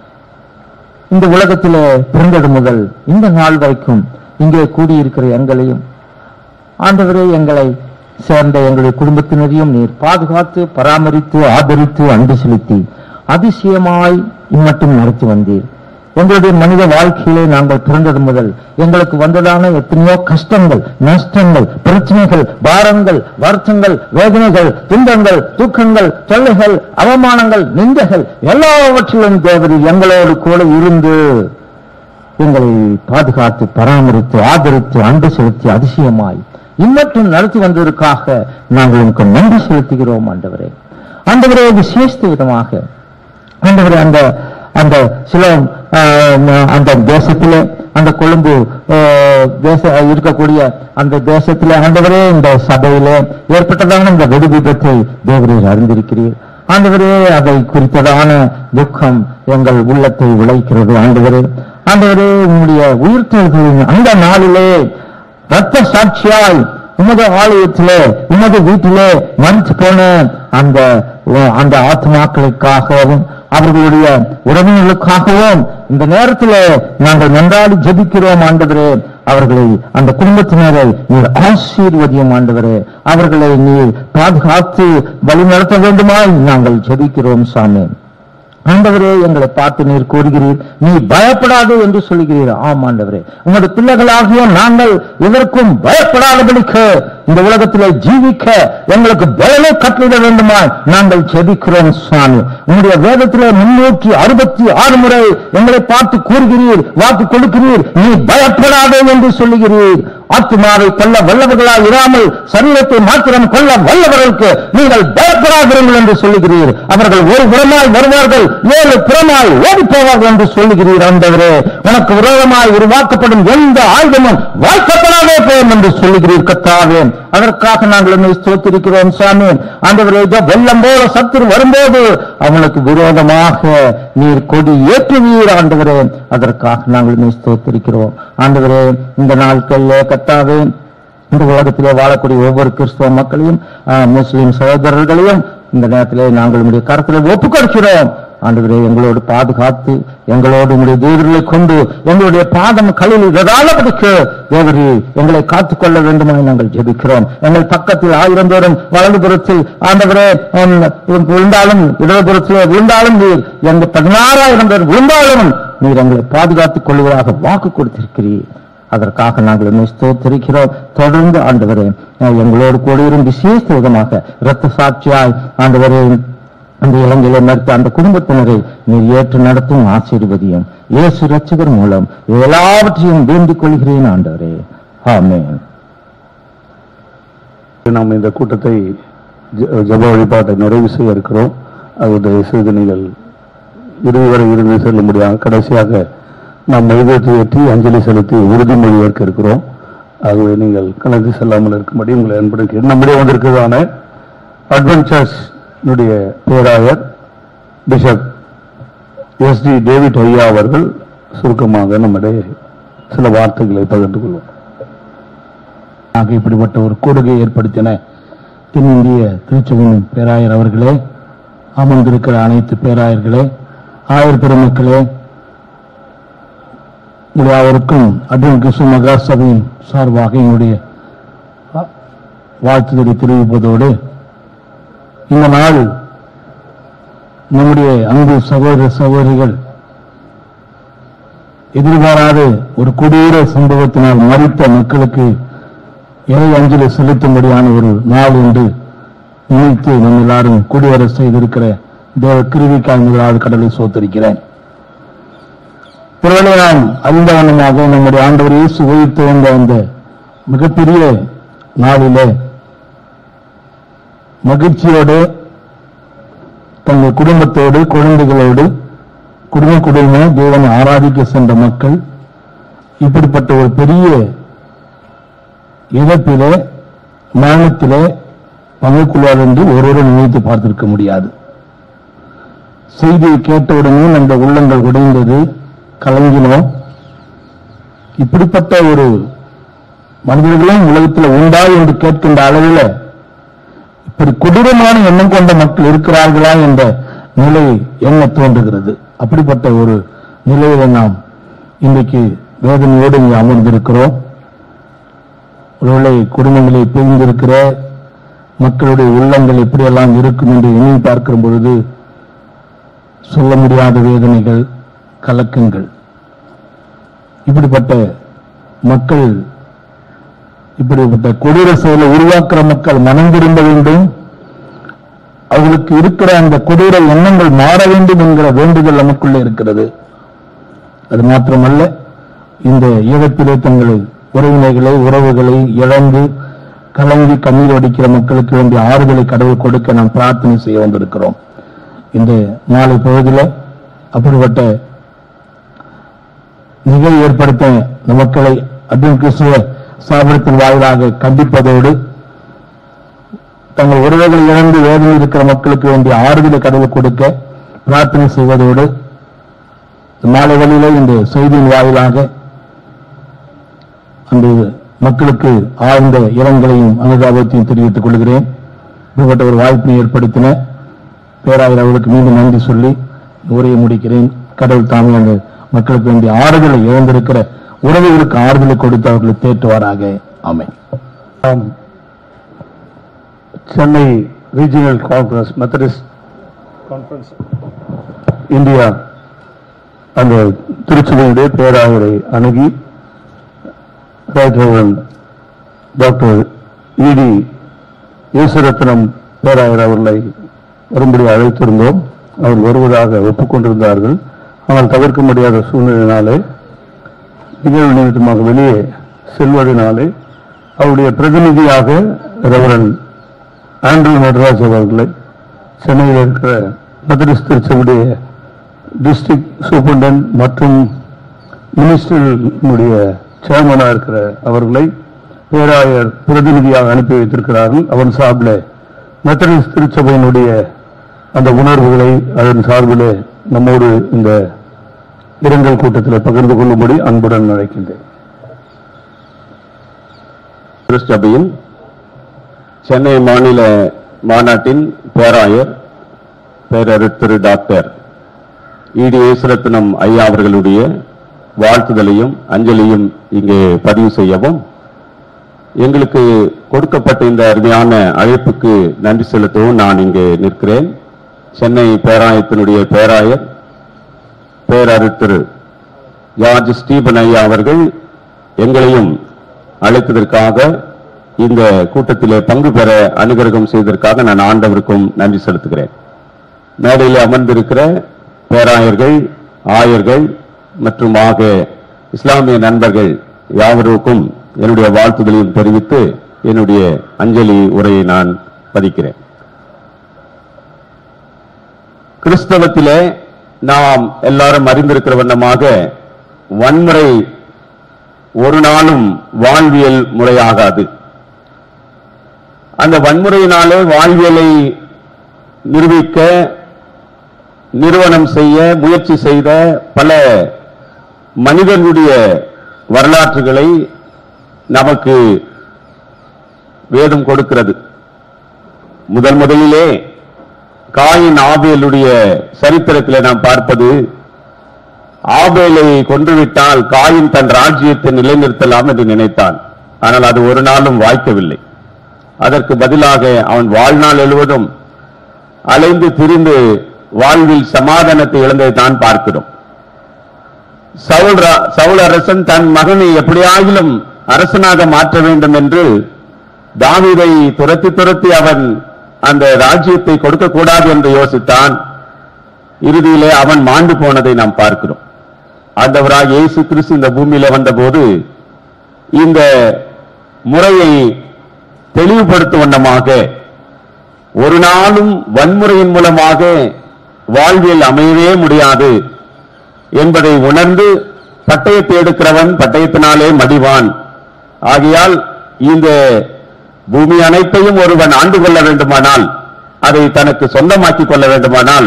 இந்த உலகத்திலே பிறந்தது முதல் இந்த நாள் வரைக்கும் இங்கே கூடியிருக்கிற எங்களையும் ஆண்டவரே எங்களை சேர்ந்த எங்களுடைய குடும்பத்தினரையும் நீர் பாதுகாத்து பராமரித்து ஆதரித்து அன்பு செலுத்தி அதிசயமாய் இம்மட்டும் நடத்தி வந்தீர் எங்களுடைய மனித வாழ்க்கையிலே நாங்கள் பிறந்தது முதல் எங்களுக்கு வந்ததான எத்தனையோ கஷ்டங்கள் நஷ்டங்கள் பிரச்சனைகள் பாரங்கள் வருத்தங்கள் வேதனைகள் துன்பங்கள் துக்கங்கள் தொல்லைகள் அவமானங்கள் நிந்தைகள் எல்லாவற்றிலும் தேவரி எங்களோடு கூட இருந்து எங்களை பாதுகாத்து பராமரித்து ஆதரித்து அன்பு செலுத்தி அதிசயமாய் இம்மற்றும் நடத்தி வந்ததற்காக நாங்கள் உங்களுக்கு நன்றி செலுத்துகிறோம் ஆண்டவரே ஆண்டவரே விசேஷ விதமாக ஆண்டவரே அந்த அந்த சில அந்த தேசத்திலே அந்த கொழும்பு ஆஹ், தேச இருக்கக்கூடிய அந்த தேசத்திலே ஆண்டவரே இந்த சபையிலே ஏற்பட்டதான இந்த வெடி விபத்தை தேவரீர் அறிந்திருக்கிறீர் ஆண்டவரே அதை குறித்ததான துக்கம் எங்கள் உள்ளத்தை விளைக்கிறது ஆண்டவரே ஆண்டவரே உங்களுடைய உயிர்த்தெழுதலின் அந்த நாளிலே ரத்த சாட்சியாய் உமது ஆலயத்திலே உமது வீட்டிலே மறித்து போன அந்த அந்த ஆத்மாக்களுக்காகவும் அவர்களுடைய உறவினர்களுக்காகவும் இந்த நேரத்திலே நாங்கள் நன்றாடி ஜெபிக்கிறோம் ஆண்டவரே அவர்களை அந்த குடும்பத்தினரை நீர் ஆசீர்வதியும் ஆண்டவரே அவர்களை நீர் பாதுகாத்து வழிநடத்த வேண்டுமாய் நாங்கள் ஜெபிக்கிறோம் சாமி ஆண்டவரே எங்களை பார்த்து நீர் கூறுகிறீர் நீ பயப்படாதே என்று சொல்லுகிறீர் ஆம் ஆண்டவரே உமது பிள்ளைகளாகிய நாங்கள் இதற்கும் பயப்படாதபடிக்கு இந்த உலகத்திலே ஜீவிக்க எங்களுக்கு பலனை கட்டளிட வேண்டுமாய் நாங்கள் ஜெபிக்கிறோம் சுவாமி உங்களுடைய வேதத்திலே முன்னூற்றி அறுபத்தி ஆறு முறை எங்களை பார்த்து கூறுகிறீர் வாக்கு கொடுக்கிறீர் நீ பயப்படாதே என்று சொல்லுகிறீர் ஆத்மாவை கொல்ல வல்லவர்களாய் இராமல் சரீரத்தை மாத்திரம் கொல்ல வல்லவர்களுக்கு நீங்கள் பயப்படாதிருங்கள் என்று சொல்லுகிறீர் அவர்கள் ஒரு புறமாய் வருவார்கள் ஏழு புறமாய் ஓடி போவார்கள் என்று சொல்லுகிறீர் ஆண்டவரே உனக்கு விரோதமாய் உருவாக்கப்படும் எந்த ஆயுதமும் வாய்க்கப்படாதே போயும் என்று சொல்லுகிறீர் கத்தாவே அதற்காக நாங்கள் என்னை ஸ்தோத்திருக்கிறோம் சாமி ஆண்டவரே இதோ வெள்ளம் போல சத்துரு வரும்போது அவனுக்கு விரோதமாக நீர் கொடி ஏற்றுவீர் ஆண்டவரே அதற்காக நாங்கள் என்னை ஸ்தோத்திருக்கிறோம் ஆண்டவரே இந்த நாட்களிலே கத்தாவே இந்த உலகத்திலே வாழக்கூடிய ஒவ்வொரு கிறிஸ்தவ மக்களையும் ஆஹ், முஸ்லிம் சகோதரர்களையும் இந்த நேரத்திலே நாங்கள் உங்களுடைய கருத்தில் ஒப்புக்கொடுக்கிறோம் ஆண்டவரே எங்களோடு பாதுகாத்து எங்களோடு உங்களுடைய தூதர்களை கொண்டு எங்களுடைய பாதம் கல்லில் இடராளபடிக்கு தேவரி எங்களை காத்துக்கொள்ள வேண்டுமாய் நாங்கள் ஜெபிக்கிறோம் எங்கள் பக்கத்தில் ஆயிரம் பேரும் வலதுபுறத்தில் ஆண்டவரே உம், விழுந்தாலும் இடதுபுறத்திலே விழுந்தாலும் நீர் எங்கள் பதினாறாயிரம் பேர் விழுந்தாலும் நீர் எங்களை பாதுகாத்துக் கொள்வதாக வாக்கு கொடுத்திருக்கிறீர் அதற்காக நாங்கள் என்னை ஸ்தோத்திரிக்கிறோம் தொடர்ந்து ஆண்டவரே அஹ், எங்களோடு கூட இருந்து விசேஷ விதமாக இரத்த சாட்சியாய் ஆண்டவரே அந்த இலங்கையில மறுத்த அந்த குடும்பத்தினரை நீர் ஏற்று நடத்தும் ஆசீர்வதியும் இயேசு ரட்சகர் மூலம் எல்லாவற்றையும் வேண்டிக் கொள்கிறேன் ஆண்டவரே ஆமென் நாம் இந்த கூட்டத்தை ஜ- ஜெப வழிபாட்டை நிறைவு செய்ய இருக்கிறோம் அது தயவு செய்து நீங்கள் இறுதி வரை இருந்து செல்லும்படியாக கடைசியாக நாம் மைதத்தை ஏற்றி அஞ்சலி செலுத்தி உறுதிமொழி ஏற்க இருக்கிறோம் ஆகவே நீங்கள் கலந்து செல்லாமல் இருக்கும்படி உங்களை அன்படுகிறேன் நம்முடைய வந்திருக்கிறதான அட்வென்ச்சர்ஸ் பேராயர் பிஷப் எஸ் டி டேவிட் ஐயா அவர்கள் சுருக்கமாக நம்மிடையே சில வார்த்தைகளை பகிர்ந்து கொள்வோம் ஆக இப்படிப்பட்ட ஒரு கூடுகை ஏற்படுத்தின தென்னிந்திய திருச்சபையின் பேராயர் அவர்களே அமர்ந்திருக்கிற அனைத்து பேராயர்களே ஆயர் பெருமக்களே உங்கள் யாவருக்கும் அட்வன் கிருஷ்ண மகா சபையின் சார்பாக என்னுடைய வா- வாழ்த்துதலை தெரிவிப்பதோடு இந்த நாள் நம்முடைய அன்பு சகோதர சகோதரிகள் எதிர்பாராத ஒரு கொடூர சம்பவத்தினால் மறித்த மக்களுக்கு இறை அஞ்சலி செலுத்தும்படியான ஒரு நாள் என்று நினைத்து நம்ம எல்லாரும் குடிவர செய்திருக்கிற தேவ கிருவிக்காய் முதலாவது கடலை சோத்தரிக்கிறேன் ஒருவேளை நான் அறிந்த வண்ணமாக நம்முடைய ஆண்டவர் இயேசு உயிர்த்து வந்த அந்த மிகப்பெரிய நாளிலே மகிழ்ச்சியோடு தங்கள் குடும்பத்தோடு குழந்தைகளோடு குடும்ப குடும்பம் தேவனை ஆராதிக்க சென்ற மக்கள் இப்படிப்பட்ட ஒரு பெரிய இறப்பிலே மரணத்திலே பங்கு கொள்வார் என்று ஒருவரும் நினைத்து பார்த்திருக்க முடியாது செய்தியை கேட்டவுடனே அந்த உள்ளங்கள் உடைந்தது கலங்கினோம் இப்படிப்பட்ட ஒரு மனிதர்களும் உலகத்தில் உண்டா என்று கேட்கின்ற அளவில் இப்படி கொடூரமான எண்ணம் கொண்ட மக்கள் இருக்கிறார்களா என்ற நிலை எண்ண தோன்றுகிறது அப்படிப்பட்ட ஒரு நிலையில நாம் இன்றைக்கு வேதனையோடு இங்கே அமர்ந்திருக்கிறோம் ஒருவேளை குடும்பங்களை பிரிந்திருக்கிற மக்களுடைய உள்ளங்கள் எப்படியெல்லாம் இருக்கும் என்று எண்ணி பார்க்கிற பொழுது சொல்ல முடியாத வேதனைகள் கலக்கங்கள் இப்படிப்பட்ட மக்கள் இப்படிப்பட்ட கொடூர செயலை உருவாக்குற மக்கள் மனம் திரும்ப வேண்டும் அவர்களுக்கு இருக்கிற அந்த கொடூர எண்ணங்கள் மாற வேண்டும் என்கிற வேண்டுதல் நமக்குள்ளே இருக்கிறது அது மாத்திரமல்ல இந்த ஈழத்திலே தங்கள் உறவினர்களை உறவுகளை இழந்து கலங்கி கண்ணீர் வடிக்கிற மக்களுக்கு வேண்டிய ஆறுதலை கடவுள் கொடுக்க நாம் பிரார்த்தனை செய்ய வந்திருக்கிறோம் இந்த நாளை பொழுதுல அப்படிப்பட்ட நிகழ்வு ஏற்படுத்த இந்த மக்களை அர்ஜுன் கிறிஸ்துவ ஸ்தாபனத்தின் வாயிலாக கண்டிப்பதோடு தங்கள் உறவுகளை இழந்து வேதனை இருக்கிற மக்களுக்கு வேண்டிய ஆறுதலை கடவுள் கொடுக்க பிரார்த்தனை செய்வதோடு இந்த மாலை வழியிலே இந்த செய்தியின் வாயிலாக அந்த மக்களுக்கு ஆழ்ந்த இரங்கலையும் அனுதாபத்தையும் தெரிவித்துக் கொள்கிறேன் இப்படிப்பட்ட ஒரு வாய்ப்பினை ஏற்படுத்தின பேராயர் அவர்களுக்கு மீண்டும் நன்றி சொல்லி இந்த உரையை முடிக்கிறேன் கடவுள் தாமே அந்த மக்களுக்கு வேண்டிய ஆறுதலை இழந்திருக்கிற உறவுகளுக்கு ஆறுதலை கொடுத்து அவர்களை தேற்றுவாராக ஆமென் ஆம். Chennai regional conference Methodist conference India அந்த திருச்சபையுடைய பேராயரை அணுகி ரைட் ரெவரண்ட் டாக்டர் இடி ஈஸ்வரத்னம் பேராயர் அவர்களை வரும்படி அழைத்திருந்தோம் அவர் வருவதாக ஒப்புக்கொண்டிருந்தார்கள் ஆனால் தவிர்க்க முடியாத சூழ்நிலையினாலே நிகழ்வு நிமித்தமாக வெளியே செல்வதனாலே அவருடைய பிரதிநிதியாக ரெவரன் ஆண்ட்ரூ நடராஜ் அவர்களை சென்னையில் இருக்கிற மெத்தடிஸ்ட் திருச்சபுடைய டிஸ்ட்ரிக்ட் சூப்பரண்டன்ட் மற்றும் மினிஸ்டருடைய சேர்மனாக இருக்கிற அவர்களை பேராயர் பிரதிநிதியாக அனுப்பி வைத்திருக்கிறார்கள் அவன் சார்பில் மெத்தடிஸ்ட் திருச்சபையினுடைய அந்த உணர்வுகளை அதன் சார்பிலே நம்மோடு இந்த இரங்கல் கூட்டத்தில் பகிர்ந்து கொள்ளும்படி அன்புடன் அழைக்கின்றேன் திருச்சபையின் சென்னை மாநில மாநாட்டின் பேராயர் பேரறிஞர் திரு டாக்டர் இடி ஈஸ்வரத்னம் ஐயா அவர்களுடைய வாழ்த்துதலையும் அஞ்சலியும் இங்கே பதிவு செய்யவும் எங்களுக்கு கொடுக்கப்பட்ட இந்த அருமையான அழைப்புக்கு நன்றி செலுத்தவும் நான் இங்கே நிற்கிறேன் சென்னை பேராயத்தினுடைய பேராயர் பேரறிஞர் திரு ஜார்ஜ் ஸ்டீபன் ஐயா அவர்கள் எங்களையும் அழைத்ததற்காக இந்த கூட்டத்திலே பங்கு பெற அனுகிரகம் செய்ததற்காக நான் ஆண்டவருக்கும் நன்றி செலுத்துகிறேன் மேடையில் அமர்ந்திருக்கிற பேராயர்கள் ஆயர்கள் மற்றும் ஆக இஸ்லாமிய நண்பர்கள் யாவருக்கும் என்னுடைய வாழ்த்துதலையும் தெரிவித்து என்னுடைய அஞ்சலி உரையை நான் பதிக்கிறேன் கிறிஸ்தவத்திலே நாம் எல்லாரும் அறிந்திருக்கிற வண்ணமாக வன்முறை ஒரு நாளும் வாழ்வியல் முறையாகாது அந்த வன்முறையினாலே வாழ்வியலை நிரூபிக்க நிறுவனம் செய்ய முயற்சி செய்த பல மனிதனுடைய வரலாற்றுகளை நமக்கு வேதம் கொடுக்கிறது முதல் முதலிலே காயின் ஆபேலுடைய சரித்திரத்தில் நாம் பார்ப்பது ஆபேலை கொன்றுவிட்டால் காயின் தன் ராஜ்யத்தை நிலைநிறுத்தலாம் என்று நினைத்தான் ஆனால் அது ஒரு நாளும் வாய்க்கவில்லை அதற்கு பதிலாக அவன் வாழ்நாள் எழுவதும் அலைந்து திரிந்து வாழ்வில் சமாதானத்தை இழந்ததை தான் பார்க்கிறோம் சவுல் ரா- சவுல் அரசன் தன் மகனை எப்படியாகிலும் அரசனாக மாற்ற வேண்டும் என்று தாவீதை துரத்தி துரத்தி அவன் அந்த ராஜ்யத்தை கொடுக்க கூடாது என்று யோசித்தான் இறுதியிலே அவன் மாண்டு போனதை நாம் பார்க்கிறோம் ஆண்டவராக இயேசு கிறிஸ்து இந்த பூமியில வந்தபோது இந்த முறையை தெளிவுபடுத்தும் வண்ணமாக ஒரு நாளும் வன்முறையின் மூலமாக வாழ்வியல் அமையவே முடியாது என்பதை உணர்ந்து பட்டயத்தை எடுக்கிறவன் பட்டயத்தினாலே மடிவான் ஆகையால் இந்த பூமி அனைத்தையும் ஒருவன் ஆண்டு கொள்ள வேண்டுமானால் அதை தனக்கு சொந்தமாக்கிக் கொள்ள வேண்டுமானால்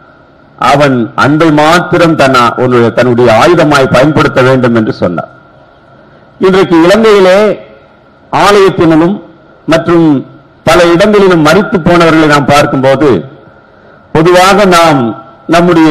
அவன் அன்பை மாத்திரம் தன் ஒரு- தன்னுடைய ஆயுதமாய் பயன்படுத்த வேண்டும் என்று சொன்னார் இன்றைக்கு இலங்கையிலே ஆலயத்தினும் மற்றும் பல இடங்களிலும் மறித்து போனவர்களை நாம் பார்க்கும்போது பொதுவாக நாம் நம்முடைய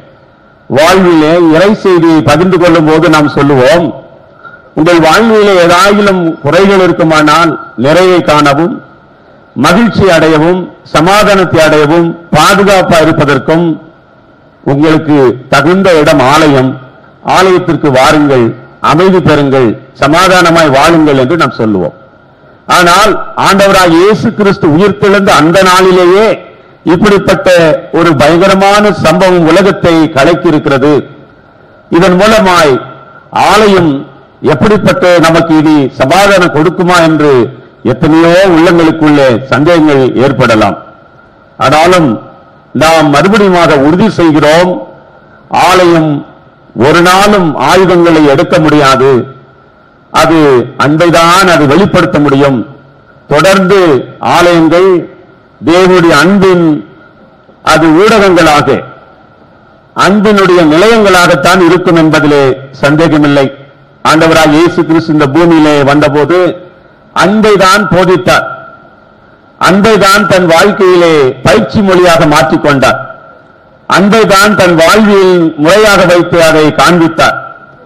வாழ்விலே இறை செய்தியை பகிர்ந்து கொள்ளும் போது நாம் சொல்லுவோம் உங்கள் வாழ்விலே ஏதாயிலும் குறைகள் இருக்குமானால் நிறைவை காணவும் மகிழ்ச்சி அடையவும் சமாதானத்தை அடையவும் பாதுகாப்பா இருப்பதற்கும் உங்களுக்கு தகுந்த இடம் ஆலயம் ஆலயத்திற்கு வாருங்கள் அமைதி பெறுங்கள் சமாதானமாய் வாழுங்கள் என்று நாம் சொல்லுவோம் ஆனால் ஆண்டவராக இயேசு கிறிஸ்து உயிர்த்தெழுந்த அந்த நாளிலேயே இப்படிப்பட்ட ஒரு பயங்கரமான சம்பவம் உலகத்தை கலக்கி இருக்கிறது இதன் மூலமாய் ஆலயம் எப்படிப்பட்ட நமக்கு இனி சமாதானம் கொடுக்குமா என்று எத்தனையோ உள்ளங்களுக்குள்ளே சந்தேகங்கள் ஏற்படலாம் ஆனாலும் நாம் மறுபடியுமாக உறுதி செய்கிறோம் ஆலயம் ஒரு நாளும் ஆயுதங்களை எடுக்க முடியாது அது அன்பைதான் அது வெளிப்படுத்த முடியும் தொடர்ந்து ஆலயங்கள் தேவனுடைய அன்பின் அது ஊடகங்களாக அன்பினுடைய நிலையங்களாகத்தான் இருக்கும் என்பதிலே சந்தேகமில்லை ஆண்டவராக இயேசு கிறிஸ்து இந்த பூமியிலே வந்தபோது அன்பை தான் போதித்தார் அன்பை தான் தன் வாழ்க்கையிலே பயிற்சி மொழியாக மாற்றிக்கொண்டார் அன்பை தான் தன் வாழ்வில் முறையாக வைத்து அதை காண்பித்தார்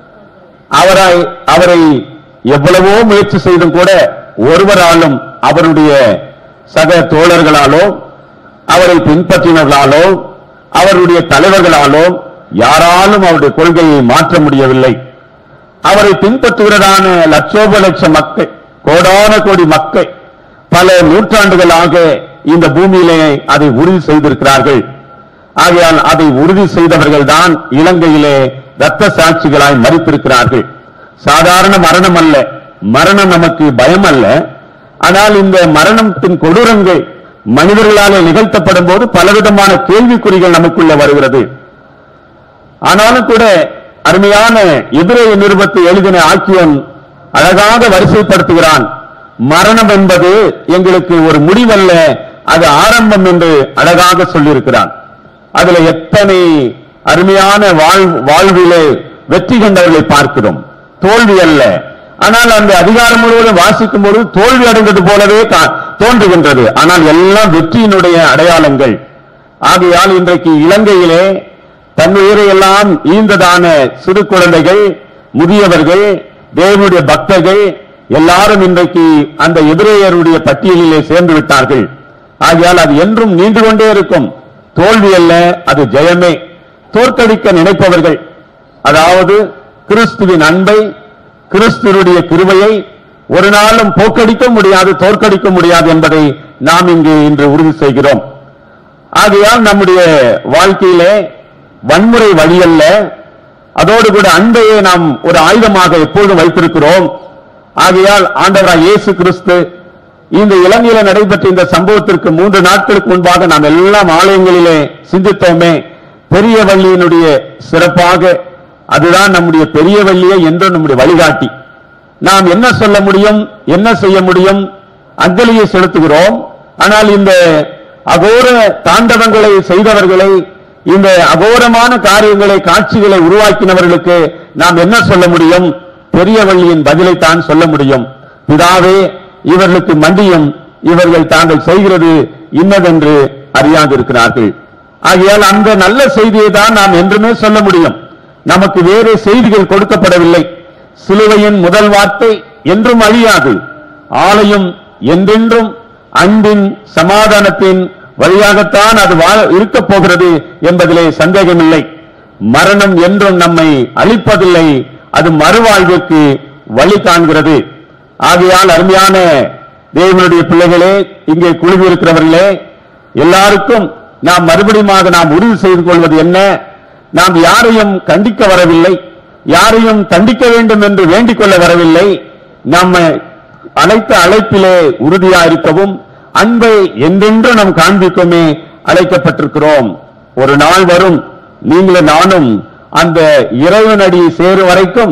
அவரை அவரை எவ்வளவோ முயற்சி செய்தும் கூட ஒருவராலும் அவருடைய சக தோழர்களாலோ அவரை பின்பற்றினர்களாலோ அவருடைய தலைவர்களாலோ யாராலும் அவருடைய கொள்கையை மாற்ற முடியவில்லை அவரை பின்பற்றுகிறதான லட்சோப லட்ச மக்கள் கோடான கோடி மக்கள் பல நூற்றாண்டுகளாக இந்த பூமியிலே அதை உறுதி செய்திருக்கிறார்கள் ஆகையால் அதை உறுதி செய்தவர்கள் தான் இலங்கையிலே இரத்த சாட்சிகளாய் மறித்திருக்கிறார்கள் சாதாரண மரணம் அல்ல மரணம் நமக்கு பயம் அல்ல ஆனால் இந்த மரணத்தின் கொடூரங்கள் மனிதர்களாலே நிகழ்த்தப்படும் போது பலவிதமான கேள்விக்குறிகள் நமக்குள்ள வருகிறது ஆனாலும் கூட அருமையான எதிரே நிருபத்தை எழுதின ஆக்கியன் அழகாக வரிசைப்படுத்துகிறான் மரணம் என்பது எங்களுக்கு ஒரு முடிவல்ல அது ஆரம்பம் என்று அழகாக சொல்லியிருக்கிறான் அதுல எத்தனை அருமையான வாழ் வாழ்விலே வெற்றி கண்டவர்களை பார்க்கிறோம் தோல்வி அல்ல ஆனால் அந்த அதிகாரம் முழுவதும் வாசிக்கும் பொழுது தோல்வி அடைந்தது போலவே கா- தோன்றுகின்றது ஆனால் எல்லாம் வெற்றியினுடைய அடையாளங்கள் ஆகையால் இன்றைக்கு இலங்கையிலே தன் உயிரை எல்லாம் ஈந்ததான சிறு குழந்தைகள் முதியவர்கள் தேவனுடைய பக்தர்கள் எல்லாரும் இன்றைக்கு அந்த எதிரேயருடைய பட்டியலிலே சேர்ந்து விட்டார்கள் ஆகையால் அது என்றும் நீண்டு கொண்டே இருக்கும் தோல்வி அல்ல அது ஜெயமே தோற்கடிக்க நினைப்பவர்கள் அதாவது கிறிஸ்துவின் அன்பை கிறிஸ்துவனுடைய கிருபையை ஒரு நாளும் போக்கடிக்க முடியாது தோற்கடிக்க முடியாது என்பதை நாம் இங்கு இன்று உறுதி செய்கிறோம் ஆகையால் நம்முடைய வாழ்க்கையிலே வன்முறை வழியல்ல அதோடு கூட அன்பையே நாம் ஒரு ஆயுதமாக எப்பொழுதும் வைத்திருக்கிறோம் ஆகையால் ஆண்டவராய் இயேசு கிறிஸ்து இந்த இலங்கையில நடைபெற்ற இந்த சம்பவத்திற்கு மூன்று நாட்களுக்கு முன்பாக நாம் எல்லாம் ஆலயங்களிலே சிந்தித்தோமே பெரிய வள்ளியினுடைய சிறப்பாக அதுதான் நம்முடைய பெரிய வள்ளியை என்றும் நம்முடைய வழிகாட்டி நாம் என்ன சொல்ல முடியும் என்ன செய்ய முடியும் அஞ்சலியை செலுத்துகிறோம் ஆனால் இந்த அகோர தாண்டவங்களை செய்தவர்களை இந்த அகோரமான காரியங்களை காட்சிகளை உருவாக்கினவர்களுக்கு நாம் என்ன சொல்ல முடியும் பெரிய வள்ளியின் பதிலைத்தான் சொல்ல முடியும் பிதாவே இவர்களுக்கு மண்டியும் இவர்கள் தாங்கள் செய்கிறது இன்னதென்று அறியாதிருக்கிறார்கள் ஆகையால் அந்த நல்ல செய்தியை தான் நாம் என்றுமே சொல்ல முடியும் நமக்கு வேறு செய்திகள் கொடுக்கப்படவில்லை சிலுவையின் முதல் வார்த்தை என்றும் அழியாது ஆலயம் என்றென்றும் அன்பின் சமாதானத்தின் வழியாகத்தான் அது வாழ- இருக்கப் போகிறது என்பதிலே சந்தேகமில்லை மரணம் என்றும் நம்மை அழிப்பதில்லை அது மறுவாழ்வுக்கு வழி காண்கிறது ஆகையால் அருமையான தேவனுடைய பிள்ளைகளே இங்கே குழுவிருக்கிறவர்களே எல்லாருக்கும் நாம் மறுபடியுமாக நாம் உறுதி செய்து கொள்வது என்ன நாம் யாரையும் கண்டிக்க வரவில்லை யாரையும் தண்டிக்க வேண்டும் என்று வேண்டிக் கொள்ள வரவில்லை நம்மை அழைத்த அழைப்பிலே உறுதியா இருக்கவும் அன்பை என்றென்று நாம் காண்பிக்குமே அழைக்கப்பட்டிருக்கிறோம் ஒரு நாள் வரும் நீங்களும் நானும் அந்த இறைவனடி சேரும் வரைக்கும்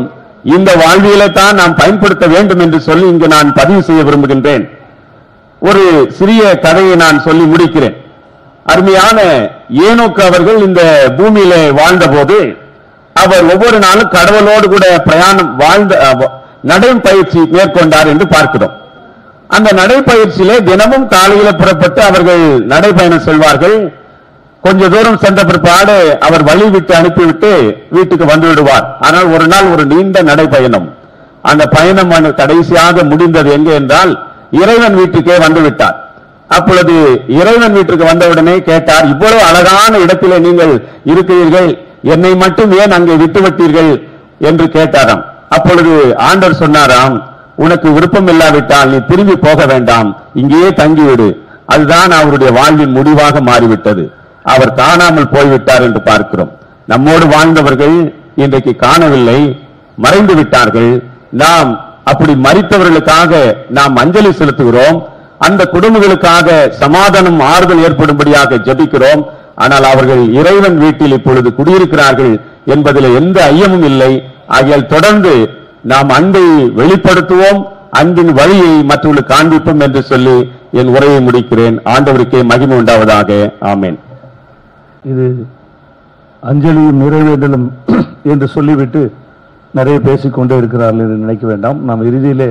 இந்த வாழ்வியலை தான் நாம் பயன்படுத்த வேண்டும் என்று சொல்லி இங்கு நான் பதிவு செய்ய விரும்புகின்றேன் ஒரு சிறிய கதையை நான் சொல்லி முடிக்கிறேன் அருமையான ஏனோக்கு அவர்கள் இந்த பூமியிலே வாழ்ந்தபோது அவர் ஒவ்வொரு நாளும் கடவுளோடு கூட பிரயாணம் வாழ்ந்த அஹ், நடைப்பயிற்சி மேற்கொண்டார் என்று பார்க்கிறோம் அந்த நடைப்பயிற்சியிலே தினமும் காலையில புறப்பட்டு அவர்கள் நடைபயணம் செல்வார்கள் கொஞ்ச தூரம் சென்ற பிற்பாடு அவர் வழி விட்டு அனுப்பிவிட்டு வீட்டுக்கு வந்து விடுவார் ஆனால் ஒரு நாள் ஒரு நீண்ட நடைபயணம் அந்த பயணம் வந்து கடைசியாக முடிந்தது எங்கே என்றால் இறைவன் வீட்டுக்கே வந்து விட்டார் அப்பொழுது இறைவன் வீட்டுக்கு வந்தவுடனே கேட்டார் இவ்வளவு அழகான இடத்திலே நீங்கள் இருக்கிறீர்கள் என்னை மட்டும் ஏன் அங்கே விட்டுவிட்டீர்கள் என்று கேட்டாராம் அப்பொழுது ஆண்டவர் சொன்னாராம் உனக்கு விருப்பம் இல்லாவிட்டால் நீ திரும்பி போக வேண்டாம் இங்கேயே தங்கிவிடு அதுதான் அவருடைய வாழ்வின் முடிவாக மாறிவிட்டது அவர் காணாமல் போய்விட்டார் என்று பார்க்கிறோம் நம்மோடு வாழ்ந்தவர்கள் இன்றைக்கு காணவில்லை மறைந்து விட்டார்கள் நாம் அப்படி மறித்தவர்களுக்காக நாம் அஞ்சலி செலுத்துகிறோம் அந்த குடும்பங்களுக்காக சமாதானம் ஆறுதல் ஏற்படும்படியாக ஜெபிக்கிறோம் ஆனால் அவர்கள் இறைவன் வீட்டில் இப்பொழுது குடியிருக்கிறார்கள் என்பதில் எந்த ஐயமும் இல்லை ஆகையால் தொடர்ந்து நாம் அன்பை வெளிப்படுத்துவோம் அன்பின் வழியை மற்றவர்களுக்கு காண்பிப்போம் என்று சொல்லி என் உரையை முடிக்கிறேன் ஆண்டவருக்கே மகிமை உண்டாவதாக ஆமென் இது அஞ்சலியும் நிறைவேண்டலும் என்று சொல்லிவிட்டு நிறைய பேசிக்கொண்டே இருக்கிறார்கள் என்று நினைக்க வேண்டாம் நாம் இறுதியிலே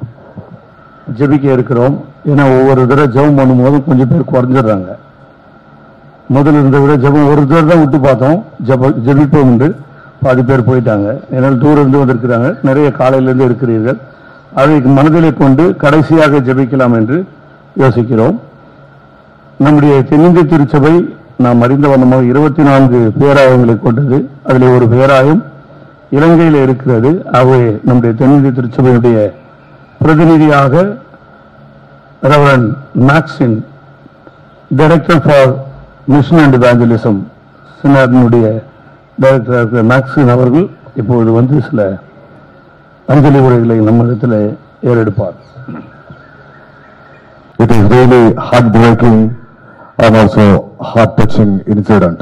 ஜெபிக்க இருக்கிறோம் ஏன்னா ஒவ்வொரு தடவை ஜெபம் பண்ணும்போதும் கொஞ்சம் பேர் குறைஞ்சிடுறாங்க முதல்ல இருந்த விட ஜெபம் ஒரு தடவை தான் விட்டு பார்த்தோம் ஜெப ஜெபிப்போம் உண்டு பாதி பேர் போயிட்டாங்க ஏன்னால் தூரம் இருந்து வந்திருக்கிறாங்க நிறைய காலையிலிருந்து இருக்கிறீர்கள் அதை மனதிலே கொண்டு கடைசியாக ஜெபிக்கலாம் என்று யோசிக்கிறோம் நம்முடைய தென்னிந்திய திருச்சபை நாம் அறிந்த வண்ணமாக இருபத்தி நான்கு பேராயங்களை கொண்டது அதில் ஒரு பேராயம் இலங்கையில் இருக்கிறது ஆகவே நம்முடைய தென்னிந்திய திருச்சபையுடைய பிரதிநிதியாக reverend Maxin director for mission and evangelism சினாரினுடைய டைரக்டர் மேக்ஸின் அவர்கள் இப்பொழுது வந்து சில அஞ்சலி உரைகளை நம்மிடத்தில் ஏறெடுப்பார் It is really heartbreaking and also heart-touching incident.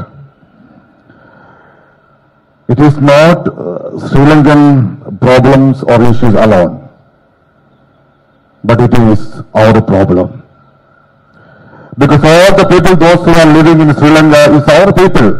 It is not uh, Sri Lankan problems or issues alone, but it is our problem. Because all the people, those who are living in Sri Lanka, is our people.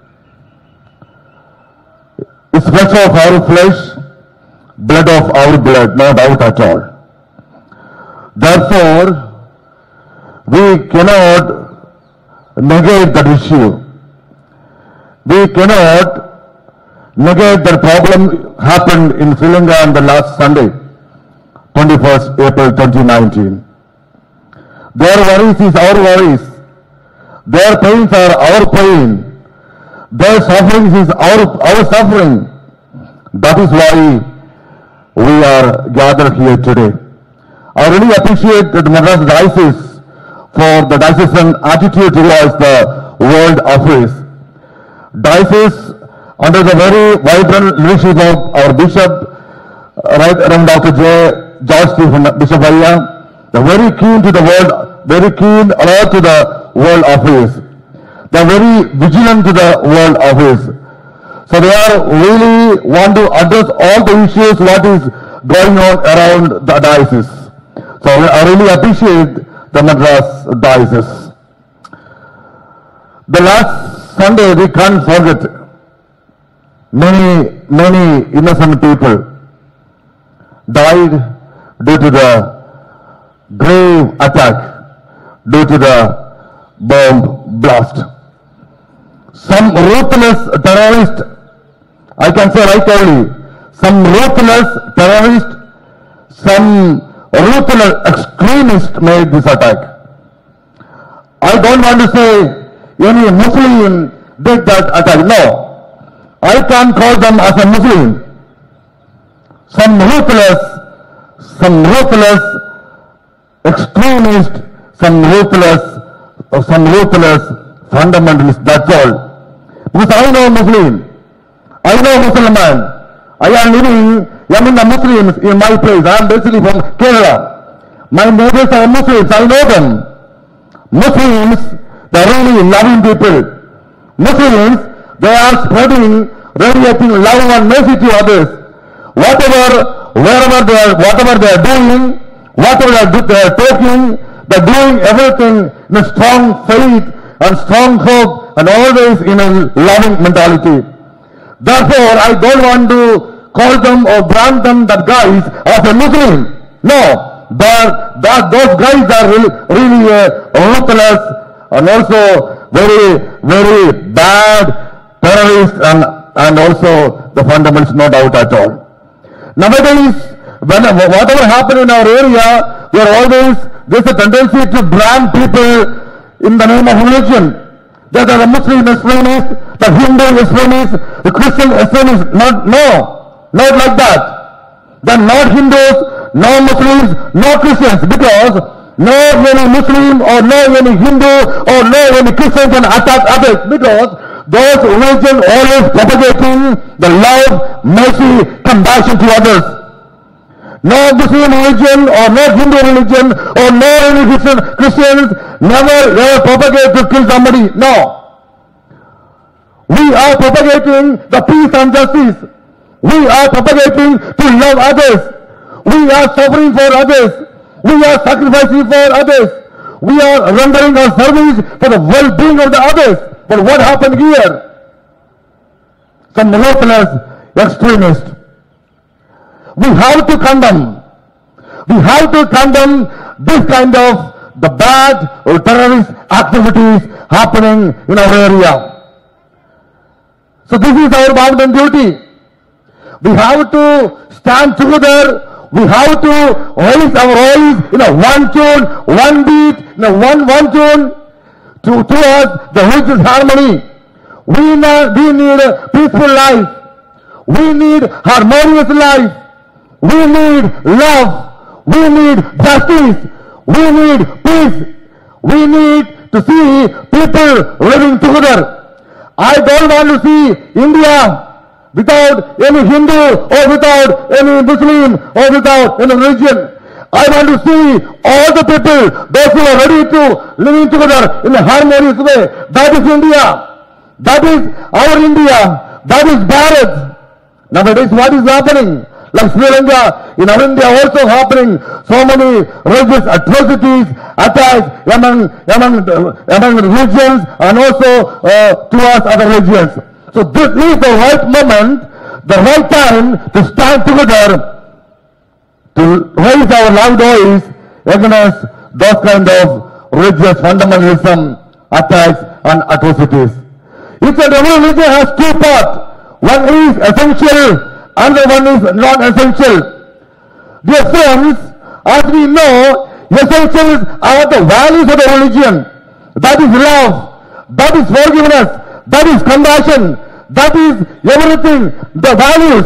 It's flesh of our flesh, blood of our blood, no doubt at all. Therefore, we cannot negate that issue. We cannot negate that problem happened in Sri Lanka on the last Sunday, 21st April 2019. Their worries is our worries. Their pains are our pain. Their sufferings is our, our suffering. That is why we are gathered here today. I really appreciate the Madras Diocese for the diocesan attitude towards the world affairs. Diocese, under the very vibrant leadership of our Bishop, uh, right around Dr. J. George Stephen Bishop Aya, they're very keen to the world, very keen alert to the world affairs. They're very vigilant to the world affairs. So they are really want to address all the issues what is going on around the diocese. So I really appreciate the Madras diocese. The last Sunday we can't forget many, many innocent people died due to the grave attack, due to the bomb blast. Some ruthless terrorist, I can say right early, some ruthless terrorist, some ruthless extremist made this attack. I don't want to say any Muslim did that attack. No. I can't call them as a Muslim. Some ruthless, some ruthless extremist, some ruthless, or some ruthless fundamentalist, that's all. Because I know Muslim. I know Muslim man. I am living among the Muslims in my place. I am basically from Kerala. My neighbors are Muslims. I know them. Muslims, they are really loving people. Muslims, they are spreading, radiating love and mercy to others. whatever, wherever they are, whatever they are doing, whatever they are, do- they are talking, they are doing everything in a strong faith and strong hope and always in a loving mentality. Therefore, I don't want to call them or brand them that guys as a Muslim. No, that, that those guys are really, really uh, ruthless and also very, very bad terrorists and, and also the fundamentals, no doubt at all. Nowadays, when, whatever happen in our area, we are always, there's a tendency to brand people in the name of religion. That are the Muslim Islamists, the Hindu Islamists, the Christian Islamists, not, no, not like that. They're not Hindus, no Muslims, no Christians, because no any Muslim or no any Hindu or no any Christian can attack others, because those religion always propagating the love, mercy, compassion to others. No Muslim religion or no Hindu religion or no any Christian, Christians never ever propagate to kill somebody. No. We are propagating the peace and justice. We are propagating to love others. We are suffering for others. We are sacrificing for others. We are rendering our service for the well-being of the others. But what happened here? Some ruthless extremists we have to condemn. We have to condemn this kind of the bad or terrorist activities happening in our area. So this is our bounden duty. We have to stand together. We have to raise our voice in a one tune, one beat, in a one one tune to towards the religious harmony. We need, we need a peaceful life. We need harmonious life. We need love. We need justice. We need peace. We need to see people living together. I don't want to see India without any Hindu or without any Muslim or without any religion. I want to see all the people, those who are ready to living together in a harmonious way. That is India. That is our India. That is Bharat. Nowadays, what is happening? Like Sri Lanka, in our India also happening so many religious atrocities, attacks among, among, among religions and also uh, towards other religions. So this is the right moment, the right time to stand together to raise our loud voice against those kind of religious fundamentalism, attacks and atrocities. Each and every religion has two parts. One is essential, another one is non-essential. Dear friends, as we know, essentials are the values of the religion. That is love, that is forgiveness, that is compassion, that is everything, the values.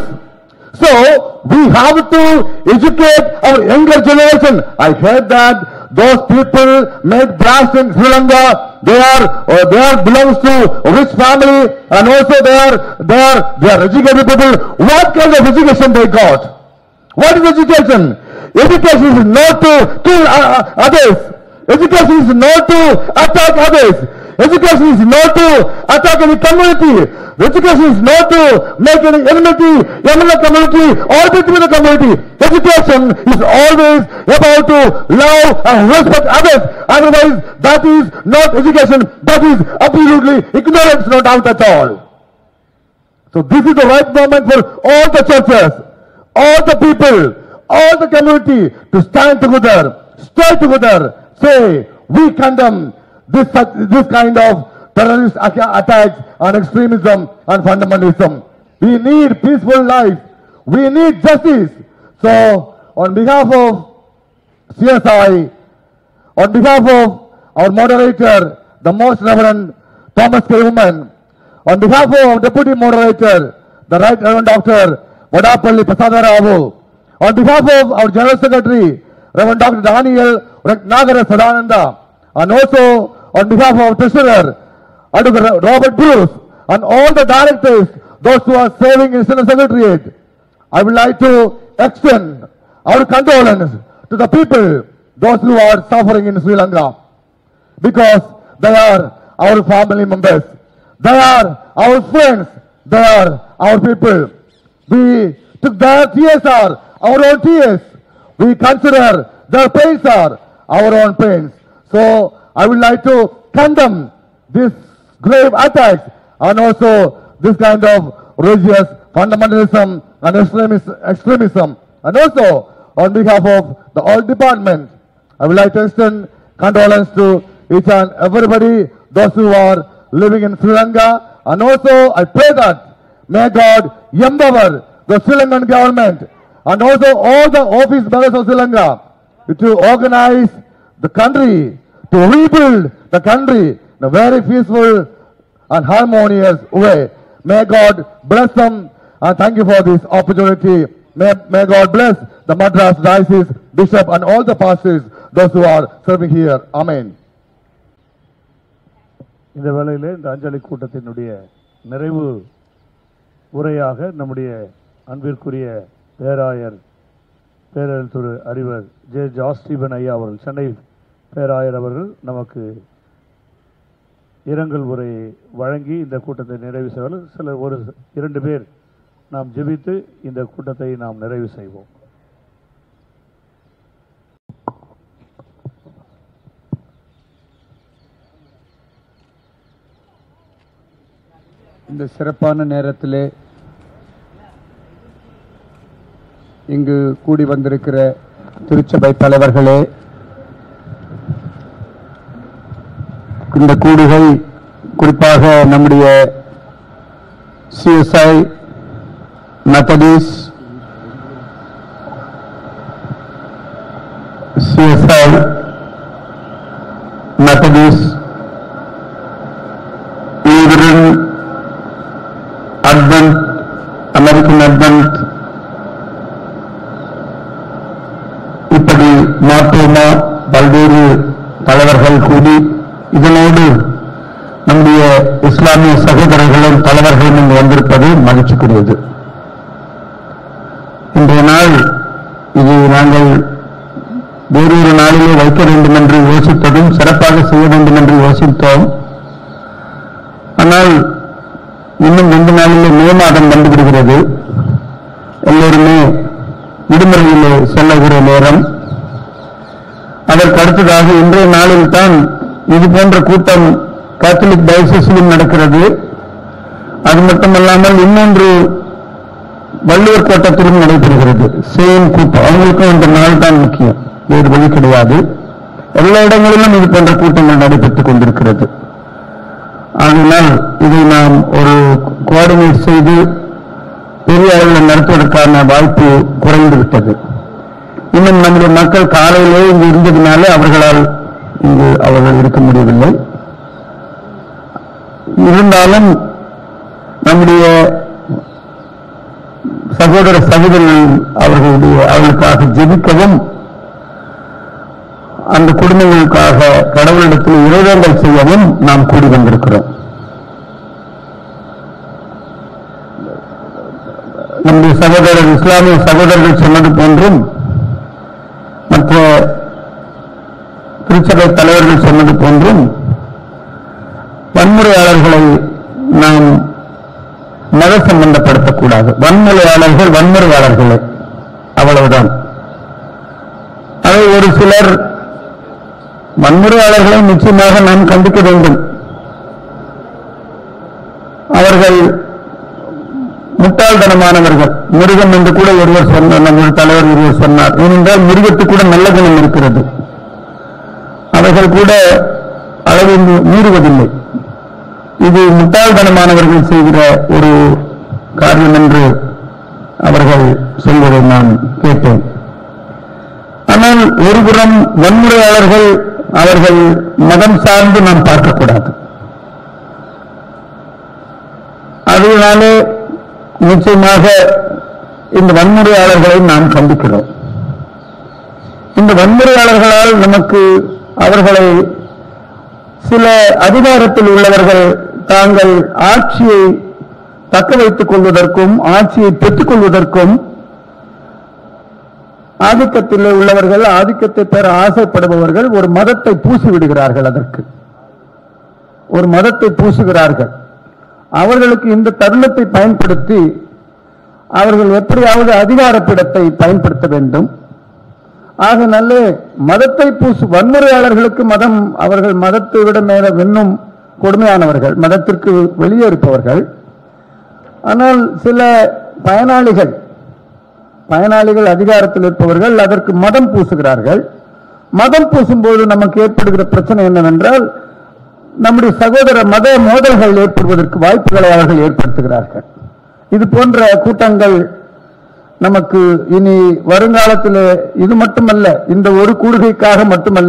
So, we have to educate our younger generation. I heard that those people made blast in Sri Lanka, they are, uh, they are belongs to a rich family and also they are, they are, they are educated people. What kind of education they got? What is education? Education is not to kill uh, uh, others. Education is not to attack others. Education is not to attack any community. Education is not to make any enmity among the community or between the community. Education is always about to love and respect others. Otherwise, that is not education. That is absolutely ignorance, no doubt at all. So this is the right moment for all the churches, all the people, all the community to stand together, stay together, say, we condemn this, such- this kind of terrorist atta- attacks and extremism and fundamentalism. We need peaceful life. We need justice. So, on behalf of CSI, on behalf of our moderator, the most Reverend Thomas K. Woman, on behalf of our deputy moderator, the Right Reverend Dr. Vadapalli Prasadaravu, on behalf of our General Secretary, Reverend Dr. Daniel Nagara Sadananda, and also on behalf of our Treasurer, Advocate Robert Bruce, and all the directors, those who are serving in Senate Secretariat, I would like to extend our condolence to the people, those who are suffering in Sri Lanka, because they are our family members, they are our friends, they are our people. We took their tears are our own tears. We consider their pains are our own pains. So I would like to condemn this grave attacks and also this kind of religious fundamentalism and extremis- extremism. And also on behalf of the all department, I would like to extend condolence to each and everybody, those who are living in Sri Lanka. And also I pray that may God empower the Sri Lankan government and also all the office bearers of Sri Lanka to organize the country, to rebuild the country in a very peaceful and harmonious way. May God bless them and thank you for this opportunity. May, may God bless the Madras Diocese Bishop and all the pastors, those who are serving here. Amen. இந்த வேளையிலே இந்த அஞ்சலி கூட்டத்தினுடைய நிறைவு உரையாக நம்முடைய அன்பிற்குரிய பேராயர் பேரரசு அறிவர் J ஜாஸ்டீபன் ஐயா அவர்கள் சென்னை பேராயர் அவர்கள் நமக்கு இரங்கல் உரையை வழங்கி இந்த கூட்டத்தை நிறைவு செய்வார்கள் சில ஒரு இரண்டு பேர் நாம் ஜெபித்து இந்த கூட்டத்தை நாம் நிறைவு செய்வோம் இந்த சிறப்பான நேரத்திலே இங்கு கூடி வந்திருக்கிற திருச்சபை தலைவர்களே இந்த கூடுகை குறிப்பாக நம்முடைய சிஎஸ்ஐ மெத்தடிஸ் சிஎஸ்ஐ மெத்தடிஸ் ஈவரன் அட்வென்ட் அமெரிக்கன் அட்வென்ட் இப்படி மாற்றோமா பல்வேறு தலைவர்கள் கூடி இதனோடு நம்முடைய இஸ்லாமிய சகோதரர்களும் தலைவர்களும் இங்கு வந்திருப்பது மகிழ்ச்சிக்குரியது இன்றைய நாள் இது நாங்கள் வேறொரு நாளிலே வைக்க வேண்டும் என்று யோசித்ததும் சிறப்பாக செய்ய வேண்டும் என்று யோசித்தோம் ஆனால் இன்னும் ரெண்டு நாளிலே மே மாதம் வந்துவிடுகிறது எல்லோருமே விடுமுறையிலே செல்லுகிற நேரம் அதற்கு அடுத்ததாக இன்றைய நாளில் தான் இது போன்ற கூட்டம் கேத்தலிக் டயசிஸிலும் நடக்கிறது அது மட்டுமல்லாமல் இன்னொன்று வள்ளுவர் கோட்டத்திலும் நடைபெறுகிறது சேம் கூட்டம் அவங்களுக்கும் இந்த நாள் தான் முக்கியம் வேறு வழி கிடையாது எல்லா இடங்களிலும் இது போன்ற கூட்டங்கள் நடைபெற்றுக் கொண்டிருக்கிறது ஆகையினால் இதை நாம் ஒரு கோஆர்டினேட் செய்து பெரிய அளவில் நடத்துவதற்கான வாய்ப்பு குறைந்து விட்டது இன்னும் நம்முடைய மக்கள் காலையிலே இங்கு இருந்ததுனால அவர்களால் இங்கு அவர்கள் இருக்க முடியவில்லை இருந்தாலும் நம்முடைய சகோதர சகோதரர்கள் அவர்களுடைய அவர்களுக்காக ஜெபிக்கவும் அந்த குடும்பங்களுக்காக கடவுளிடத்தில் இறைவேண்டல் செய்யவும் நாம் கூடி வந்திருக்கிறோம் நம்முடைய சகோதரர் இஸ்லாமிய சகோதரர்கள் சொன்னது போன்றும் மற்ற திருச்சபை தலைவர்கள் சொன்னது போன்றும் வன்முறையாளர்களை நாம் மத சம்பந்தப்படுத்தக்கூடாது வன்முறையாளர்கள் வன்முறையாளர்களே அவ்வளவுதான் அதை ஒரு சிலர் வன்முறையாளர்களை நிச்சயமாக நாம் கண்டிக்க வேண்டும் அவர்கள் முட்டாள்தனமானவர்கள் மிருகம் என்று கூட ஒருவர் சொன்னார் நம்முடைய தலைவர் ஒருவர் சொன்னார் ஏனென்றால் மிருகத்துக்கு கூட நல்ல குணம் இருக்கிறது அவர்கள் கூட அளவு மீறுவதில்லை இது முட்டாள்தனமானவர்கள் செய்கிற ஒரு காரியம் என்று அவர்கள் சொல்வதை நான் கேட்டேன் ஆனால் ஒருபுறம் வன்முறையாளர்கள் அவர்கள் மதம் சார்ந்து நாம் பார்க்கக்கூடாது அதனாலே நிச்சயமாக இந்த வன்முறையாளர்களை நாம் கண்டிக்கிறோம் இந்த வன்முறையாளர்களால் நமக்கு அவர்களை சில அதிகாரத்தில் உள்ளவர்கள் தாங்கள் ஆட்சியை தக்க வைத்துக் கொள்வதற்கும் ஆட்சியை பெற்றுக் கொள்வதற்கும் ஆதிக்கத்தில் உள்ளவர்கள் ஆதிக்கத்தை பெற ஆசைப்படுபவர்கள் ஒரு மதத்தை பூசி விடுகிறார்கள் அதற்கு ஒரு மதத்தை பூசுகிறார்கள் அவர்களுக்கு இந்த தருணத்தை பயன்படுத்தி அவர்கள் எப்படியாவது அதிகாரப்பிடத்தை பயன்படுத்த வேண்டும் ஆக நல்ல மதத்தை பூசு வன்முறையாளர்களுக்கு மதம் அவர்கள் மதத்தை விட மேல இன்னும் கொடுமையானவர்கள் மதத்திற்கு வெளியே இருப்பவர்கள் ஆனால் சில பயனாளிகள் பயனாளிகள் அதிகாரத்தில் இருப்பவர்கள் அதற்கு மதம் பூசுகிறார்கள் மதம் பூசும்போது நமக்கு ஏற்படுகிற பிரச்சனை என்னவென்றால் நம்முடைய சகோதர மத மோதல்கள் ஏற்படுவதற்கு வாய்ப்புகளை அவர்கள் ஏற்படுத்துகிறார்கள் இது போன்ற கூட்டங்கள் நமக்கு இனி வருங்காலத்தில் இது மட்டுமல்ல இந்த ஒரு கூடுகைக்காக மட்டுமல்ல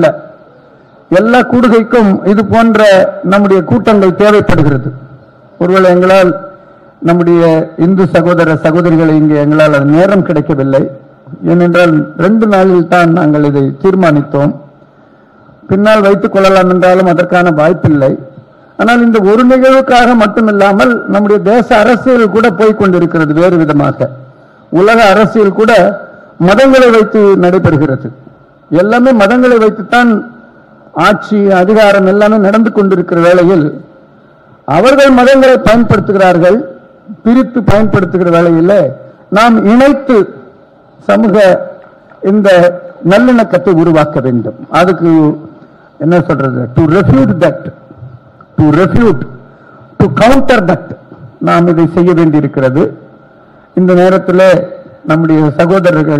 எல்லா கூடுகைக்கும் இது போன்ற நம்முடைய கூட்டங்கள் தேவைப்படுகிறது ஒருவேளை எங்களால் நம்முடைய இந்து சகோதர சகோதரிகளை இங்கே எங்களால் அது நேரம் கிடைக்கவில்லை ஏனென்றால் ரெண்டு நாளில் தான் நாங்கள் இதை தீர்மானித்தோம் பின்னால் வைத்துக் கொள்ளலாம் என்றாலும் அதற்கான வாய்ப்பில்லை ஆனால் இந்த ஒரு நிகழ்வுக்காக மட்டுமில்லாமல் நம்முடைய தேச அரசியல் கூட போய்க் கொண்டிருக்கிறது வேறு விதமாக உலக அரசியல் கூட மதங்களை வைத்து நடைபெறுகிறது எல்லாமே மதங்களை வைத்துத்தான் ஆட்சி அதிகாரம் எல்லாமே நடந்து கொண்டிருக்கிற வேளையில் அவர்கள் மதங்களை பயன்படுத்துகிறார்கள் பிரித்து பயன்படுத்துகிற வேளையில் நாம் இணைத்து சமூக இந்த நல்லிணக்கத்தை உருவாக்க வேண்டும் அதுக்கு என்ன சொல்றது to refute that to refute to counter that நாம் இதை செய்ய வேண்டியிருக்கிறது இந்த நேரத்தில் நம்முடைய சகோதரர்கள்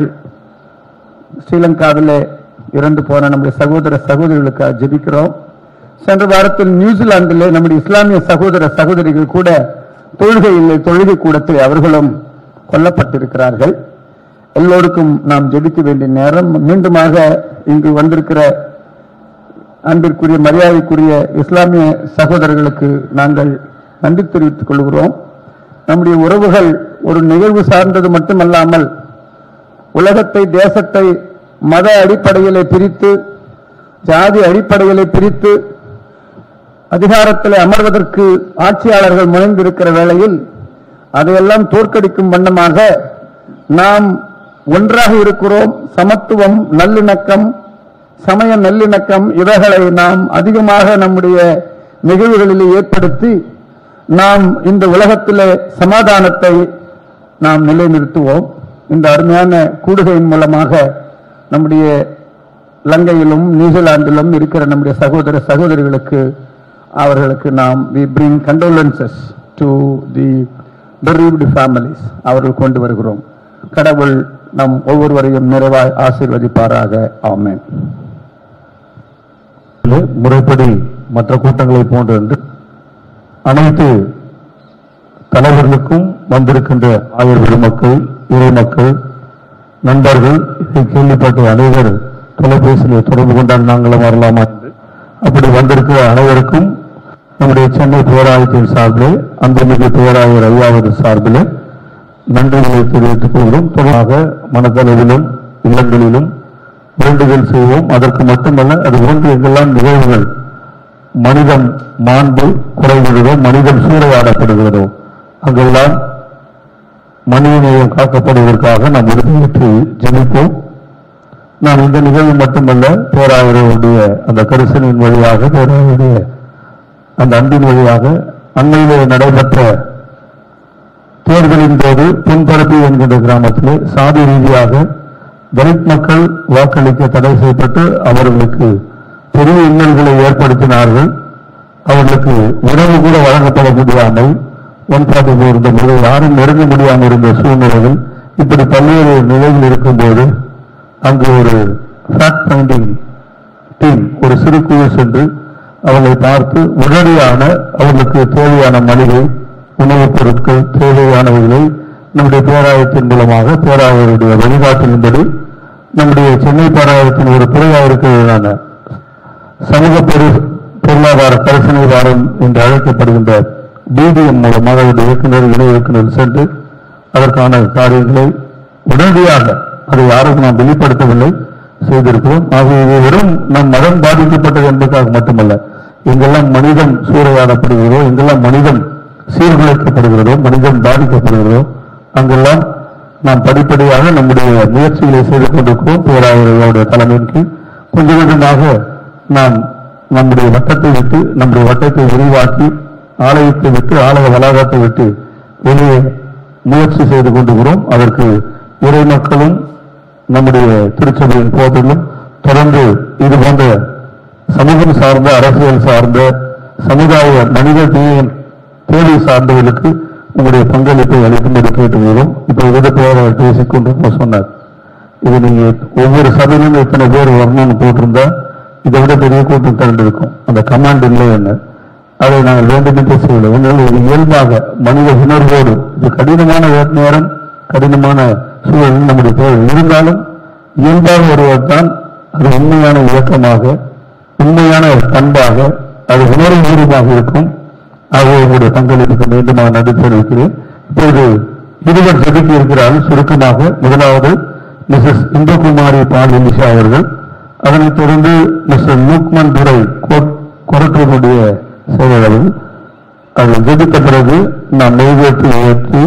ஸ்ரீலங்காவில் இறந்து போன நம்முடைய சகோதர சகோதரிகளுக்காக ஜெபிக்கிறோம் சென்ற வாரத்தில் நியூசிலாந்திலே நம்முடைய இஸ்லாமிய சகோதர சகோதரிகள் கூட தொழுகையில் தொழுகை கூடத்தில் அவர்களும் கொல்லப்பட்டிருக்கிறார்கள் எல்லோருக்கும் நாம் ஜெபிக்க வேண்டிய நேரம் மீண்டுமாக இங்கு வந்திருக்கிற அன்பிற்குரிய மரியாதைக்குரிய இஸ்லாமிய சகோதரர்களுக்கு நாங்கள் நன்றி தெரிவித்துக் கொள்கிறோம் நம்முடைய உறவுகள் ஒரு நிகழ்வு சார்ந்தது மட்டுமல்லாமல் உலகத்தை தேசத்தை மத அடிப்படையிலே பிரித்து ஜாதி அடிப்படையிலே பிரித்து அதிகாரத்தில் அமர்வதற்கு ஆட்சியாளர்கள் முனைந்திருக்கிற வேளையில் அதையெல்லாம் தோற்கடிக்கும் வண்ணமாக நாம் ஒன்றாக இருக்கிறோம் சமத்துவம் நல்லிணக்கம் சமய நல்லிணக்கம் இவைகளை நாம் அதிகமாக நம்முடைய நிகழ்வுகளில் ஏற்படுத்தி நாம் இந்த உலகத்திலே சமாதானத்தை நாம் நிலைநிறுத்துவோம் இந்த அருமையான கூடுகையின் மூலமாக நம்முடைய இலங்கையிலும் நியூசிலாந்திலும் இருக்கிற நம்முடைய சகோதர சகோதரிகளுக்கு அவர்களுக்கு நாம் we bring condolences to the bereaved families அவர்கள் கொண்டு வருகிறோம் கடவுள் நம் ஒவ்வொருவரையும் நிறைவாய் ஆசீர்வதிப்பாராக ஆமென் முறைப்படி மற்ற கூட்டங்களை போன்று அனைத்து தலைவர்களுக்கும் வந்திருக்கின்ற ஆயர் பெருமக்கள் இறை மக்கள் நண்பர்கள் இதை கேள்விப்பட்ட அனைவர் தொலைபேசியில் தொடர்பு கொண்டால் நாங்களும் வரலாமா என்று அப்படி வந்திருக்கிற அனைவருக்கும் நம்முடைய சென்னை பேராயத்தின் சார்பிலே அன்புமிகு பேராயர் ஐயாவது சார்பிலே நன்றிகளை தெரிவித்துக் கொள்கிறோம் தொடர்பாக மனதளவிலும் இல்லங்களிலும் வேண்டுதல் செய்வோம் அதற்கு மட்டுமல்ல அது போன்று எங்கெல்லாம் நிகழ்வுகள் மனிதம் மாண்பு குறைகிறதோ மனிதம் சூறையாடப்படுகிறதோ அங்கெல்லாம் மனிதநேயம் காக்கப்படுவதற்காக நாம் உறுதியேற்று ஜெபிப்போம் நாம் இந்த நிகழ்வு மட்டுமல்ல பேராயருடைய அந்த கரிசனின் வழியாக பேராயருடைய அந்த அன்பின் வழியாக அண்மையிலே நடைபெற்ற தேர்தலின் போது பின்பரப்பி என்கின்ற கிராமத்திலே சாதி ரீதியாக தலித் மக்கள் வாக்களிக்க தடை செய்யப்பட்டு அவர்களுக்கு பெரிய இன்னல்களை ஏற்படுத்தினார்கள் அவர்களுக்கு உணவு கூட வழங்கப்பட முடியாமல் ஒன்றாக இருந்த போது யாரும் நெருங்க முடியாமல் இருந்த சூழ்நிலையில் இப்படி பல்வேறு நிலையில் இருக்கும்போது அங்கு ஒரு ஃபேக்ட் ஃபைண்டிங் டீம் ஒரு சிறு குழு சென்று அவங்களை பார்த்து உடனடியான அவர்களுக்கு தேவையான மளிகை உணவுப் பொருட்கள் தேவையானவைகளை நம்முடைய பேராயத்தின் மூலமாக பேராயருடைய வழிகாட்டின்படி நம்முடைய சென்னை பேராயத்தின் ஒரு துறையாக இருக்கிறதான சமூக பொரு பொருளாதார கரிசனை வாரம் என்று அழைக்கப்படுகின்ற பிடிஎம் மூலமாக அவருடைய இயக்குனர் இணை இயக்குனர் சென்று அதற்கான காரியங்களை உடனடியாக அதை யாரும் நாம் வெளிப்படுத்தவில்லை செய்திருக்கிறோம் ஆகவே இது வெறும் நம் மதம் பாதிக்கப்பட்டது என்பதற்காக மட்டுமல்ல எங்கெல்லாம் மனிதம் சூறையாடப்படுகிறதோ எங்கெல்லாம் மனிதம் சீர்குலைக்கப்படுகிறதோ மனிதம் பாதிக்கப்படுகிறதோ அங்கெல்லாம் நாம் படிப்படியாக நம்முடைய முயற்சிகளை செய்து கொண்டிருக்கிறோம் பேராயர்களுடைய தலைமையின் கீழ் கொஞ்சம் கொஞ்சமாக நாம் நம்முடைய வட்டத்தை விட்டு நம்முடைய வட்டத்தை விரிவாக்கி ஆலயத்தை விட்டு ஆலய வளாகத்தை விட்டு வெளியே முயற்சி செய்து கொண்டிருக்கிறோம் அதற்கு இறை மக்களும் நம்முடைய திருச்சபையின் போதிலும் தொடர்ந்து இது போன்ற சமூகம் சார்ந்த அரசியல் சார்ந்த சமுதாய மனித தீயின் தேவை சார்ந்தவர்களுக்கு உங்களுடைய பங்களிப்பை அளிக்கும்படி கேட்டுக்கிறோம் இப்ப வித பேராளர் பேசிக் கொண்டு சொன்னார் இது நீங்க ஒவ்வொரு சபையிலும் இத்தனை பேர் வரணும்னு போட்டிருந்தா இதை விட பெரிய கூட்டம் திரண்டிருக்கும் அந்த கமாண்ட் இல்லை என்ன அதை நாங்கள் வேண்டுமென்றே செய்யல உங்கள் ஒரு இயல்பாக மனித உணர்வோடு இது கடினமான வே- நேரம் கடினமான சூழல் நம்முடைய தேவை இருந்தாலும் இயல்பாக வருவது தான் அது உண்மையான இயக்கமாக உண்மையான பண்பாக அது உணர்வு பூர்வமாக இருக்கும் ஆகவே உங்களுடைய பங்களிப்புக்கு மீண்டுமாக நன்றி தெரிவிக்கிறேன் இப்போது இருவர் செதுக்கி இருக்கிறார்கள் சுருக்கமாக முதலாவது மிஸ்ஸஸ் இந்திரகுமாரி பால் இலிஷா அவர்கள் அதனைத் தொடர்ந்து மிஸ்டர் லூக்மன் துரை கொரட்டூருடைய செயலாளர்கள் அது ஜெபித்த பிறகு நாம் நெய்வேற்றி ஏற்றி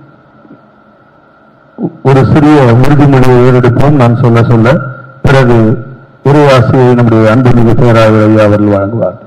ஒரு சிறிய உறுதிமொழியை ஏறெடுப்போம் நான் சொல்ல சொல்ல பிறகு இறைவாசியை நம்முடைய அன்புமிகு பேராயர் ஐயா அவர்கள் வழங்குவார்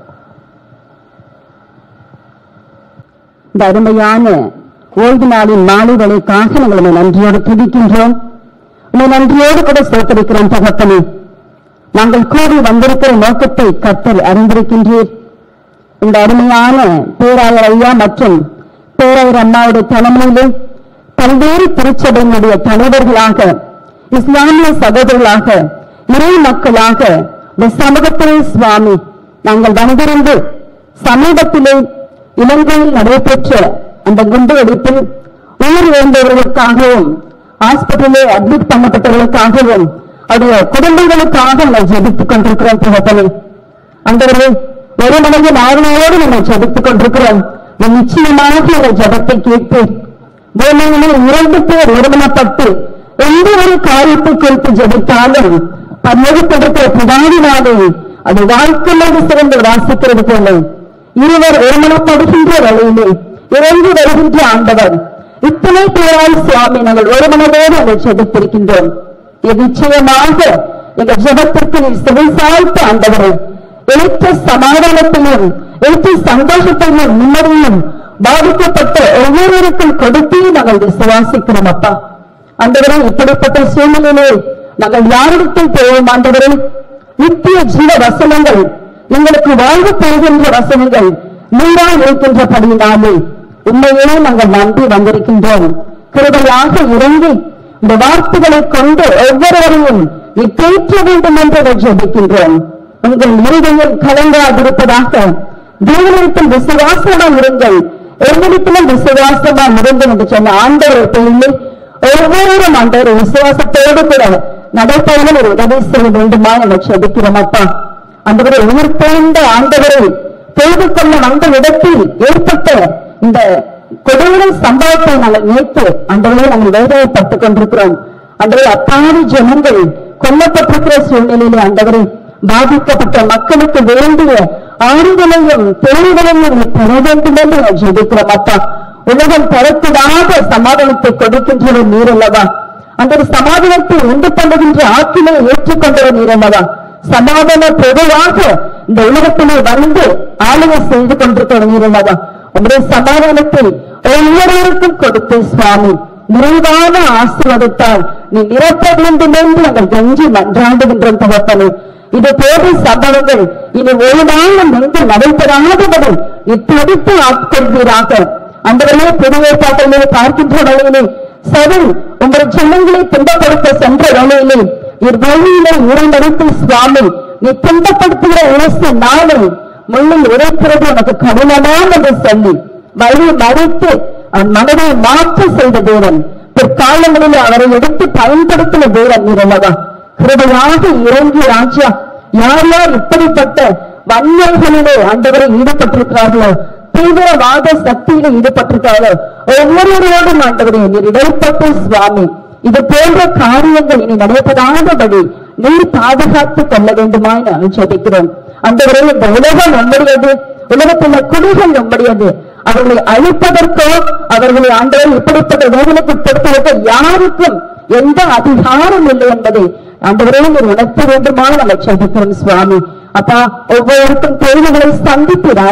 இந்த அருமையான ஓய்வு நாளின் மாலை வேலைக்காக நாங்கள் உம்மை நன்றியோடு துதிக்கின்றோம் உம்மை நன்றியோடு கூட சேர்த்திருக்கிறோம் தகப்பனே நாங்கள் கூடி வந்திருக்கிற நோக்கத்தை கத்தல் அறிந்திருக்கின்றீர் இந்த அருமையான பேராயர் ஐயா மற்றும் பேராயர் அம்மாவுடைய தலைமையிலே பல்வேறு திருச்சபையினுடைய தலைவர்களாக இஸ்லாமிய சகோதரர்களாக இறை மக்களாக இந்த சமூகத்திலே சுவாமி நாங்கள் வந்திருந்து சமீபத்திலே இலங்கையில் நடைபெற்ற அந்த குண்டு வெடிப்பில் உயிர் இழந்தவர்களுக்காகவும் ஹாஸ்பிட்டலில் அட்மிட் பண்ணப்பட்டவர்களுக்காகவும் அவருடைய குடும்பங்களுக்காக நாங்கள் ஜெபித்துக் கொண்டிருக்கிறோம் தகப்பனே அந்தவர்களே ஒரு மனதின் ஆர்வலோடு நம்ம ஜெபித்துக் கொண்டிருக்கிறோம் நீ நிச்சயமாக இந்த ஜெபத்தை கேட்பேன் பூமியிலே இரண்டு பேர் ஒருமனப்பட்டு எந்த ஒரு காரியத்தை குறித்து ஜெபித்தாலும் பன்முகத்திருக்கிற பிதாவினாலே அது வாழ்க்கையோடு சிறந்து வாசிக்கிறது போல இருவர் ஒருமனப்படுகின்ற வழியிலே இறங்கி வருகின்ற ஆண்டவர் இத்தனை பேரால் சுவாமி நாங்கள் ஒரு மனதோடு அதை ஜெபித்திருக்கின்றோம் இது நிச்சயமாக எங்கள் ஜெபத்திற்கு நீ செவிசாய்த்த ஆண்டவரை எழுத்த சமாதானத்தையும் எழுத்த சந்தோஷத்தையும் நிம்மதியும் பாதிக்கப்பட்ட ஒவ்வொருவருக்கும் கொடுத்து நாங்கள் விசுவாசிக்கிறோம் அப்பா ஆண்டவரே இப்படிப்பட்ட சூழ்நிலையிலே நாங்கள் யாரிடத்தில் போவோம் ஆண்டவரே நித்திய ஜீவ வசனங்கள் எங்களுக்கு வாழ்வு பெறுகின்ற வசனங்கள் நீரால் இருக்கின்றபடியினாலே உண்மையிலே நாங்கள் நம்பி வந்திருக்கின்றோம் கிருபையாக இறங்கி இந்த வார்த்தைகளை கொண்டு ஒவ்வொருவரையும் நீ தேற்ற வேண்டும் என்று நாங்கள் ஜெபிக்கின்றோம் உங்கள் இருதயம் கலங்காதிருப்பதாக தேவனிடத்தில் விசுவாசமாக இருங்கள் எங்களிடத்திலும் விசுவாசமா இருங்கள் என்று சொன்ன ஆண்டவரை பிள்ளை ஒவ்வொருவரும் ஆண்டவர் விசுவாசத்தோடு கூட நடைபெறும் ஒரு உதவி செய்ய வேண்டுமா நம்ம செபிக்கிறோம் அப்பா ஆண்டவரை உயிர் தேர்ந்த ஆண்டவரை தொழுது கொள்ள வந்த இடத்தில் ஏற்பட்ட இந்த கொடூர சம்பவத்தை நாங்கள் நேற்று ஆண்டவரை நாங்கள் வேதனைப்பட்டுக் கொண்டிருக்கிறோம் ஆண்டவரை அப்பாவி ஜனங்கள் கொல்லப்பட்டிருக்கிற சூழ்நிலையிலே ஆண்டவரை பாதிக்கப்பட்ட மக்களுக்கு வேண்டிய ஆறுதலையும் தேவைகளையும் நீ பெற வேண்டும் என்று நான் ஜெபிக்கிறோம் அப்பா உலகம் தரக்கூடாத சமாதானத்தை கொடுக்கின்றவர் நீர் அல்லவா அந்த ஒரு சமாதானத்தை உண்டு பண்ணுகின்ற ஆற்றினை ஏற்றுக்கொண்டவர் நீர் அல்லவா சமாதான பொதுவாக இந்த உலகத்திலே வந்து ஆளுகை செய்து கொண்டிருக்கிற நீர் அல்லவா உங்களுடைய சமாதானத்தை ஒவ்வொருவருக்கும் கொடுத்து சுவாமி நிறைவான ஆசீர்வாதத்தால் நீ நிரப்ப வேண்டும் என்று நாங்கள் கெஞ்சி மன்றாடுகின்றோம் தகப்பனே இது போன்ற சம்பவங்கள் இனி ஒரு நாளும் எங்கு நடைபெறாதபடி நீ துடித்து ஆட்கொள்வீராக அந்தவர்களே புதிய பாட்டிலே பார்க்கின்ற வழியிலே சரி உங்கள் சொந்தங்களை துன்பப்படுத்த சென்ற வேளையிலே இர் வழியிலே உரைநடத்தி சுவாமி நீ துன்பப்படுத்துகிற இயேசு நாளை முள்ளில் உரைக்கிறது உனக்கு கடினமாம் என்று சொல்லி வழி மறைத்து அவன் மனதை மாற்ற செய்த தேவன் பிற்காலங்களில் அவரை எடுத்து பயன்படுத்தின தேவன் நீரல்லவா கிருபையாக இறங்கி ராஜா யார் யார் இப்படிப்பட்ட வன்மைகளிலே ஆண்டவரை ஈடுபட்டிருக்கிறார்களோ தீவிரவாத சக்தியில ஈடுபட்டிருக்கிறார்களோ ஒவ்வொருவரோடும் ஆண்டவரை நீர் இடைப்பட்டு சுவாமி இது போன்ற காரியங்கள் இனி நடைபெறாதபடி நீர் பாதுகாத்துக் கொள்ள வேண்டுமாய் நான் ஜெபிக்கிறோம் ஆண்டவரே இந்த உலகம் நம்முடையது உலகத்தில் குடிகள் நம்முடையது அவர்களை அழிப்பதற்கோ அவர்களை ஆண்டவர் இப்படிப்பட்ட வேதனைக்கு உட்படுத்துவதற்கு யாருக்கும் எந்த அதிகாரம் இல்லை என்பதை ஆண்டவரே நீர் உணர்த்த வேண்டுமா நம்ம ஜெபிக்கிறோம் சுவாமி அப்பா ஒவ்வொருக்கும் தேவைகளை சந்திப்பீராக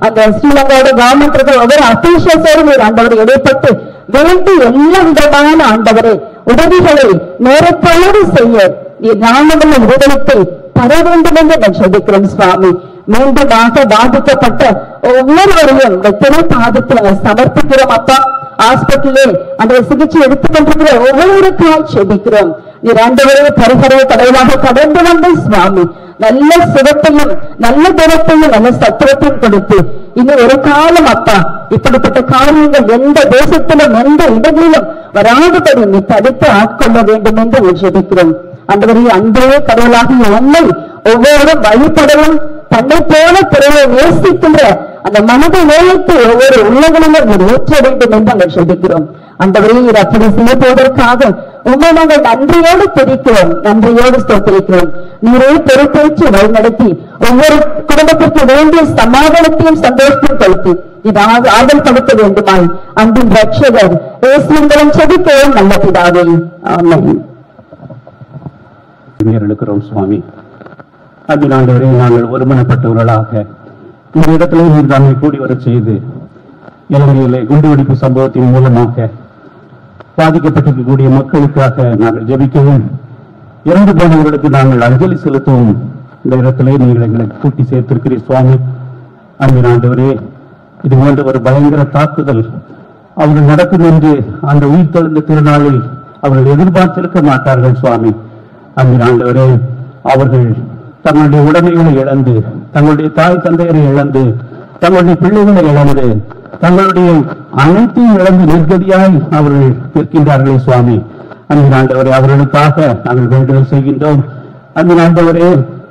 அந்த ஸ்ரீலங்காவோட கவர்மெண்ட் இருக்கிற ஒவ்வொரு அபிஷியல்ஸோடும் நீர் ஆண்டவரை இடைப்பட்டு வேண்டி எல்லா விதமான ஆண்டவரை உதவிகளை நேரத்தோடு செய்ய நீர் நாமமுள்ள விடுதலைத்தை தர வேண்டும் என்று நான் சொல்லிக்கிறேன் சுவாமி மீண்டுமாக பாதிக்கப்பட்ட ஒவ்வொருவரையும் இந்த திரை பாதத்தில் நாங்கள் சமர்ப்பிக்கிறோம் அப்பா ஹாஸ்பிட்டலே அந்த சிகிச்சை எடுத்துக்கொண்டிருக்கிற ஒவ்வொருவருக்காய் செபிக்கிறோம் நீர் ஆண்டவரே பரிகர கடவுளாக கடந்து வந்த சுவாமி நல்ல சுகத்தையும் நல்ல தினத்தையும் நல்ல சத்துவத்தையும் கொடுத்து இன்னும் ஒரு காலம் அப்பா இப்படிப்பட்ட காரியங்கள் எந்த தேசத்திலும் எந்த இடங்களிலும் வராதபடி நீ தடுத்து ஆட்கொள்ள வேண்டும் என்று நாங்கள் ஜெபிக்கிறோம் ஆண்டவரே அன்பே கடவுளாகிய உண்மை ஒவ்வொருவரும் வழிபடவும் தன்னை போல பிறரை நேசிக்கின்ற அந்த மனதை நேயத்தை ஒவ்வொரு உள்ளங்களிலும் நீர் ஏற்ற வேண்டும் என்று நாங்கள் சொல்லிக்கிறோம் அந்தவரே நீர் அப்படி செய்ய போவதற்காக உண்மை நாங்கள் நன்றியோடு துதிக்கிறோம் நன்றியோடு ஸ்தோத்திரிக்கிறோம் நீரே பொறுப்பேற்று வழிநடத்தி ஒவ்வொரு குடும்பத்திற்கு வேண்டிய சமாதானத்தையும் சந்தோஷத்தையும் கொடுத்து இதாக ஆதல் படுத்த வேண்டுமாய் அன்பின் ரட்சகர் இயேசுவின் செபிக்கிறோம் நல்ல பிதாவே ஆமென் இருக்கிறோம் சுவாமி அன்பினாண்டவரே நாங்கள் ஒருமனப்பட்டவர்களாக இந்த இடத்துல நீர் நம்மை கூடி வரச் செய்து இலங்கையிலே குண்டுவெடிப்பு சம்பவத்தின் மூலமாக பாதிக்கப்பட்டிருக்கக்கூடிய மக்களுக்காக நாங்கள் ஜெபிக்கவும் இறந்து போனவர்களுக்கு நாங்கள் அஞ்சலி செலுத்தவும் இந்த இடத்திலே நீங்கள் எங்களை கூட்டி சேர்த்திருக்கிறீர் சுவாமி அன்பின் ஆண்டவரே இது போன்ற ஒரு பயங்கர தாக்குதல் அவர்கள் நடக்கும் என்று அந்த உயிர் தெழுந்த திருநாளில் அவர்கள் எதிர்பார்த்திருக்க மாட்டார்கள் சுவாமி அன்பின் ஆண்டவரே அவர்கள் தங்களுடைய உடைமைகளை இழந்து தங்களுடைய தாய் தந்தையரை இழந்து தங்களுடைய பிள்ளைகளை இழந்து தங்களுடைய அனைத்தையும் இழந்து நிர்கதியாய் அவர்கள் நிற்கின்றார்களே சுவாமி அன்பின் ஆண்டவரே அவர்களுக்காக நாங்கள் வேண்டுதல் செய்கின்றோம் அன்பின் ஆண்டவரே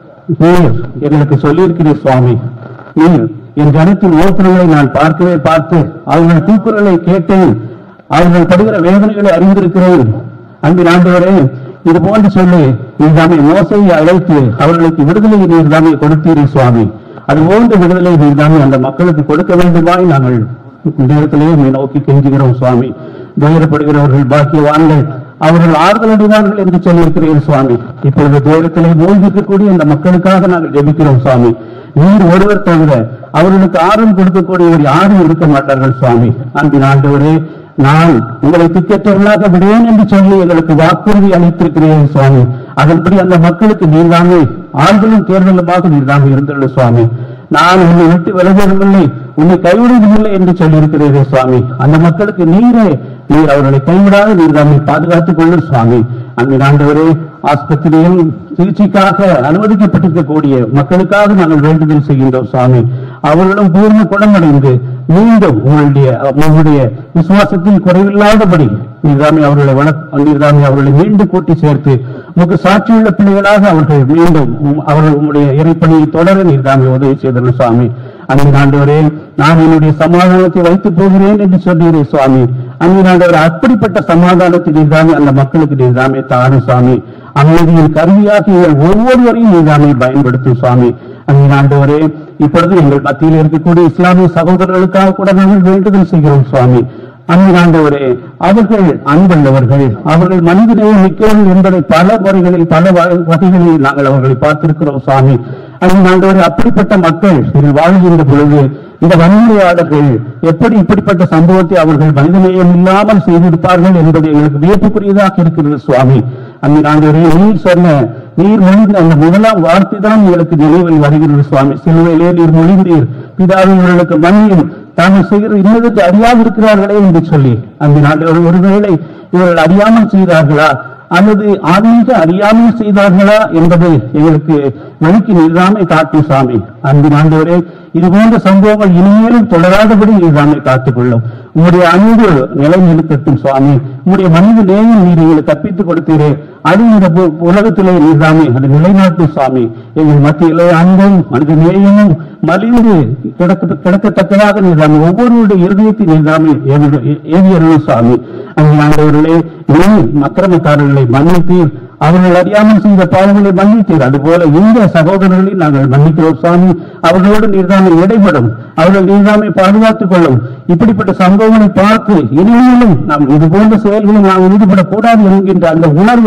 நீர் எங்களுக்கு சொல்லியிருக்கிறீர் சுவாமி நீர் என் ஜனத்தின் ஓட்டுநர்களை நான் பார்க்கவே பார்த்து அவர்கள் தூக்குறலை கேட்டேன் அவர்கள் படுகிற வேதனைகளை அறிந்திருக்கிறேன் அன்பின் ஆண்டவரே இது போன்று சொல்லி நீர்தாமே மோசையை அழைத்து அவர்களுக்கு விடுதலை நீர்தாமே கொடுத்தீரே சுவாமி அது போன்ற விடுதலை நீர்தாமே அந்த மக்களுக்கு கொடுக்க வேண்டுமாய் நாங்கள் இந்த இடத்திலே உம்மை நோக்கி கெஞ்சுகிறோம் சுவாமி துயரப்படுகிறவர்கள் பாக்கியவான்கள் அவர்கள் ஆறுதல் அடைவார்கள் என்று சொல்லியிருக்கிறீர்கள் சுவாமி இப்பொழுது துயரத்திலே மூழ்கி இருக்கக்கூடிய இந்த மக்களுக்காக நாங்கள் ஜெபிக்கிறோம் சுவாமி நீர் ஒருவர் தவிர அவர்களுக்கு ஆறுதல் கொடுக்கக்கூடியவர் யாரும் இருக்க மாட்டார்கள் சுவாமி அன்பின் ஆண்டவரே நான் உங்களை திக்கற்றவர்களாக விடுவேன் என்று சொல்லி எங்களுக்கு வாக்குறுதி அளித்திருக்கிறீர்கள் சுவாமி அதன்படி அந்த மக்களுக்கு நீர்தாமே ஆறுதலும் தேர்தலுமாக நீர்தாமே இருந்துள்ள சுவாமி நான் உன்னை விட்டு விலகுவதில்லை உன்னை கைவிடுவதில்லை என்று சொல்லியிருக்கிறீர்கள் சுவாமி அந்த மக்களுக்கு நீரே நீர் அவர்களை கைவிடாத நீர் தாமே பாதுகாத்துக் கொள்ளும் சுவாமி அன்பின் ஆண்டவரே ஆஸ்பத்திரியில் சிகிச்சைக்காக அனுமதிக்கப்பட்டிருக்கக்கூடிய மக்களுக்காக நாங்கள் வேண்டுதல் செய்கின்றோம் சுவாமி அவர்களும் பூர்ண குணமடைந்து மீண்டும் உங்களுடைய உங்களுடைய விசுவாசத்தில் குறைவில்லாதபடி நீர்தாமே அவர்களை வள நீர்தாமே அவர்களை மீண்டும் கூட்டி சேர்த்து உமக்கு சாட்சியுள்ள பிள்ளைகளாக அவர்கள் மீண்டும் உம்- அவர்கள் உங்களுடைய இறைப்பணியை தொடர நீர்தாமே உதவி செய்தனர் சுவாமி அன்பின் ஆண்டவரே நான் என்னுடைய சமாதானத்தை வைத்து போகிறேன் என்று சொன்னீரே சுவாமி அன்பின் ஆண்டவர் அப்படிப்பட்ட சமாதானத்தை நீர்தாமே அந்த மக்களுக்கு நீர்தாமே தாரும் சுவாமி அமைதியின் கருவியாக எங்கள் ஒவ்வொருவரையும் நீர்தாமே பயன்படுத்தும் சுவாமி அன்பின் ஆண்டவரே இப்பொழுது எங்கள் மத்தியில் இருக்கக்கூடிய இஸ்லாமிய சகோதரர்களுக்காக கூட நாங்கள் வேண்டுதல் செய்கிறோம் சுவாமி அன்பின் ஆண்டவரே அவர்கள் அன்புள்ளவர்கள் அவர்கள் மனிதநேயம் மிக்கவர்கள் என்பதை பல முறைகளில் பல வ- வகைகளில் நாங்கள் அவர்களை பார்த்திருக்கிறோம் சுவாமி அன்பின் ஆண்டவரே அப்படிப்பட்ட மக்கள் இதில் வாழ்கின்ற பொழுது இந்த வன்முறையாளர்கள் எப்படி இப்படிப்பட்ட சம்பவத்தை அவர்கள் மனிதநேயம் இல்லாமல் செய்திருப்பார்கள் என்பது எங்களுக்கு வியப்புக்குரியதாக இருக்கிறது சுவாமி அன்பின் ஆண்டவரே நீர் சொன்ன நீர் மொழிந்த அந்த முதலாம் வார்த்தை தான் எங்களுக்கு நினைவில் வருகிறது சுவாமி சிலுவையிலே நீர் மொழிந்தீர் பிதாவை இவர்களுக்கு மன்னியும் தாங்கள் செய்கிற இன்னதற்கு அறியாதிருக்கிறார்களே என்று சொல்லி அந்த நாட்டில் ஒருவேளை இவர்கள் அறியாமல் செய்தார்களா அல்லது ஆன்மீக அறியாமல் செய்தார்களா என்பது எங்களுக்கு வெளிக்கு நில்லாமை காட்டும் சாமி அன்பின் ஆண்டவரே இது போன்ற சம்பவங்கள் இனிமேலும் தொடராதபடி நீர்தாமை காத்துக்கொள்ளும் உங்களுடைய அன்பு நிலை நிறுத்தட்டும் சுவாமி உங்களுடைய மனித நேயம் நீர் எங்களுக்கு கற்பித்துக் கொடுத்தீரே அது இந்த பு- உலகத்திலே நீர்தாமே அது நிலைநாட்டும் சுவாமி எங்கள் மத்தியிலே அன்பும் மனித நேயமும் மலிந்து கிடக்க கிடக்கத்தக்கதாக நீர்தாமே ஒவ்வொருவருடைய இருதயத்தை நீர்தாமே ஏவியர்களும் சுவாமி அங்கே ஆண்டவர்களே நீர் அக்கிரமக்காரர்களை மன்னித்தீர் அவர்கள் அறியாமல் செய்த பாவங்களை மன்னித்தீர் அதுபோல இந்த சகோதரர்களை நாங்கள் மன்னிக்கிறோம் சுவாமி அவர்களோடு நீர்தாமை இடைபடும் அவர்கள் நீர்தாமை பாதுகாத்துக் கொள்ளும் இப்படிப்பட்ட சம்பவங்களை பார்த்து இனிமேலும் நாம் இது போன்ற செயல்களில் நாம் ஈடுபடக்கூடாது என்கின்ற அந்த உணர்வை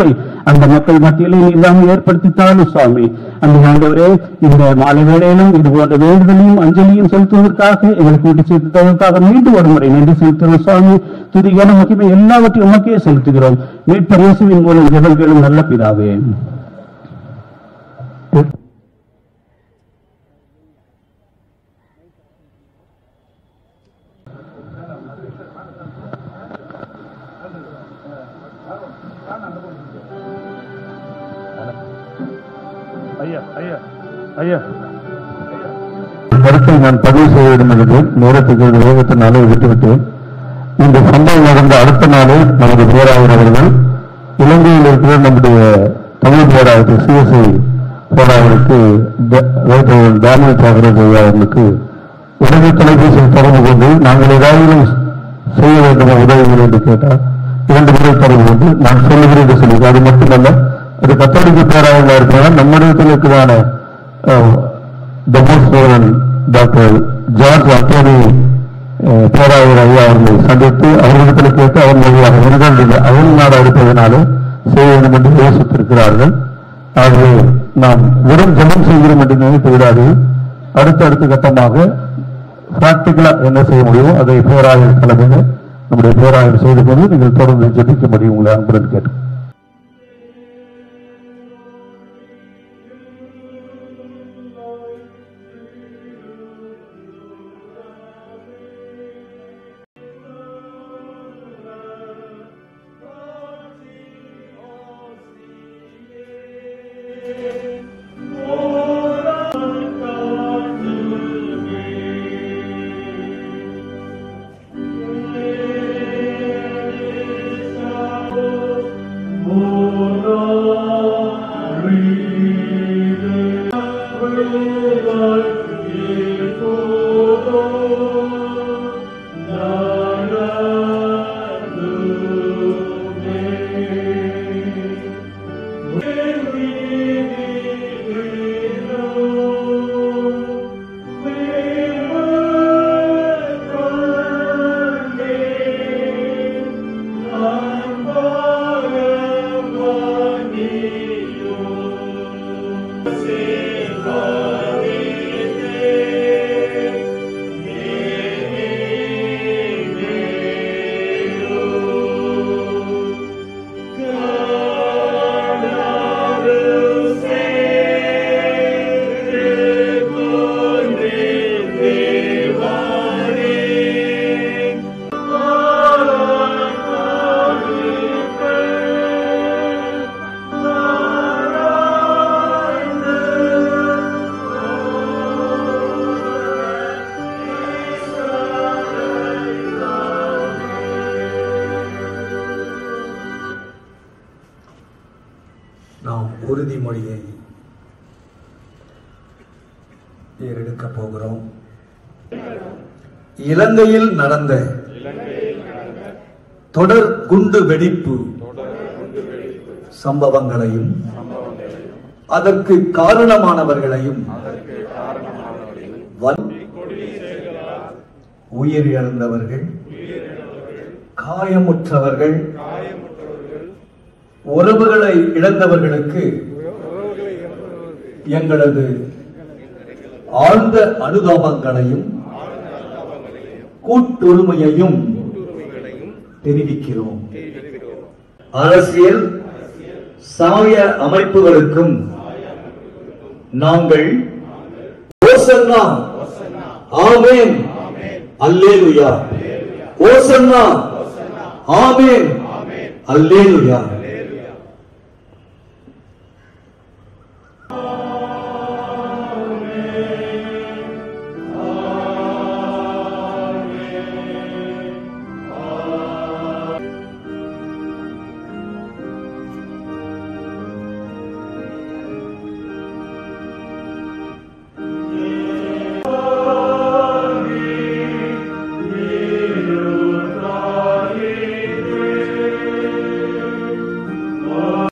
அந்த மக்கள் மத்தியிலே நீதான் ஏற்படுத்தித்தாலும் சுவாமி அந்த ஆண்டவரே இந்த மாலை வேளையிலும் இது போன்ற வேண்டுதலையும் அஞ்சலியும் செலுத்துவதற்காக எங்களுக்கு கூட்டி சேர்த்ததற்காக மீண்டும் ஒரு முறை நன்றி செலுத்துகிறோம் சுவாமி துதிகான மகிமை எல்லாவற்றையும் உமக்கே செலுத்துகிறோம் மீட்பரேசுவின் மூலம் ஜெபங்களும் நல்ல பிதாவே ஐயா ஐயா ஐயா கருத்தை நான் பதிவு செய்ய வேண்டும் என்று நேரத்துக்கு ஒரு வேகத்தினாலே விட்டுவிட்டேன் இந்த சம்பவம் நடந்த அடுத்த நாளே நமது பேராயர் அவர்கள் இலங்கையில் இருக்கிற நம்முடைய தமிழ் பேராயர் சிஎஸ்ஐ பேராயருக்கு த- வைத்தியர் தானியல் சாகரேஜ் ஐயா அவர்களுக்கு உடனே தொலைபேசியில் தொடர்பு கொண்டு நாங்கள் ஏதாவது செய்ய வேண்டுமா உதவுங்கள் என்று கேட்டார் இரண்டு முறை தொடர்பு கொண்டு நான் சொல்லுகிறேன் என்று சொல்லி அது மட்டுமல்ல அது கத்தோலிக்க பேராயர்களாக இருக்கிறார் நம்மிடத்தில் இருக்கிறான டெமோஸ்வரன் டாக்டர் ஜார்ஜ் அத்தோனி அஹ், பேராயர் ஐயா அவர்களை சந்தித்து அவர்களிடத்தில் கேட்டு அவர் வழியாக வெண்கண்டில் அயல் நாடு இருப்பதனாலே செய்ய வேண்டும் என்று யோசித்திருக்கிறார்கள் ஆகவே நாம் வெறும் ஜெபம் செய்கிறோம் என்று நினைத்து விடாது அடுத்தடுத்த கட்டமாக பிராக்டிக்கலா என்ன செய்ய முடியுமோ அதை பேராயர் தலைமையில் நம்முடைய பேராயர் செய்து கொண்டு நீங்கள் தொடர்ந்து ஜெபிக்க முடியும் உங்களை அன்புடன் கேட்டு நாம் உறுதிமொழியை ஏறெடுக்க போகிறோம் இலங்கையில் நடந்த தொடர் குண்டு வெடிப்பு சம்பவங்களையும் அதற்கு காரணமானவர்களையும் வன்- உயிரிழந்தவர்கள் காயமுற்றவர்கள் உறவுகளை இழந்தவர்களுக்கு எங்களது ஆழ்ந்த அனுதாபங்களையும் கூட்டுரிமையையும் தெரிவிக்கிறோம் அரசியல் சமய அமைப்புகளுக்கும் நாங்கள் ஓசன்னா ஆமென் அல்லேலுயா ஓசன்னா ஆமென் அல்லேலுயா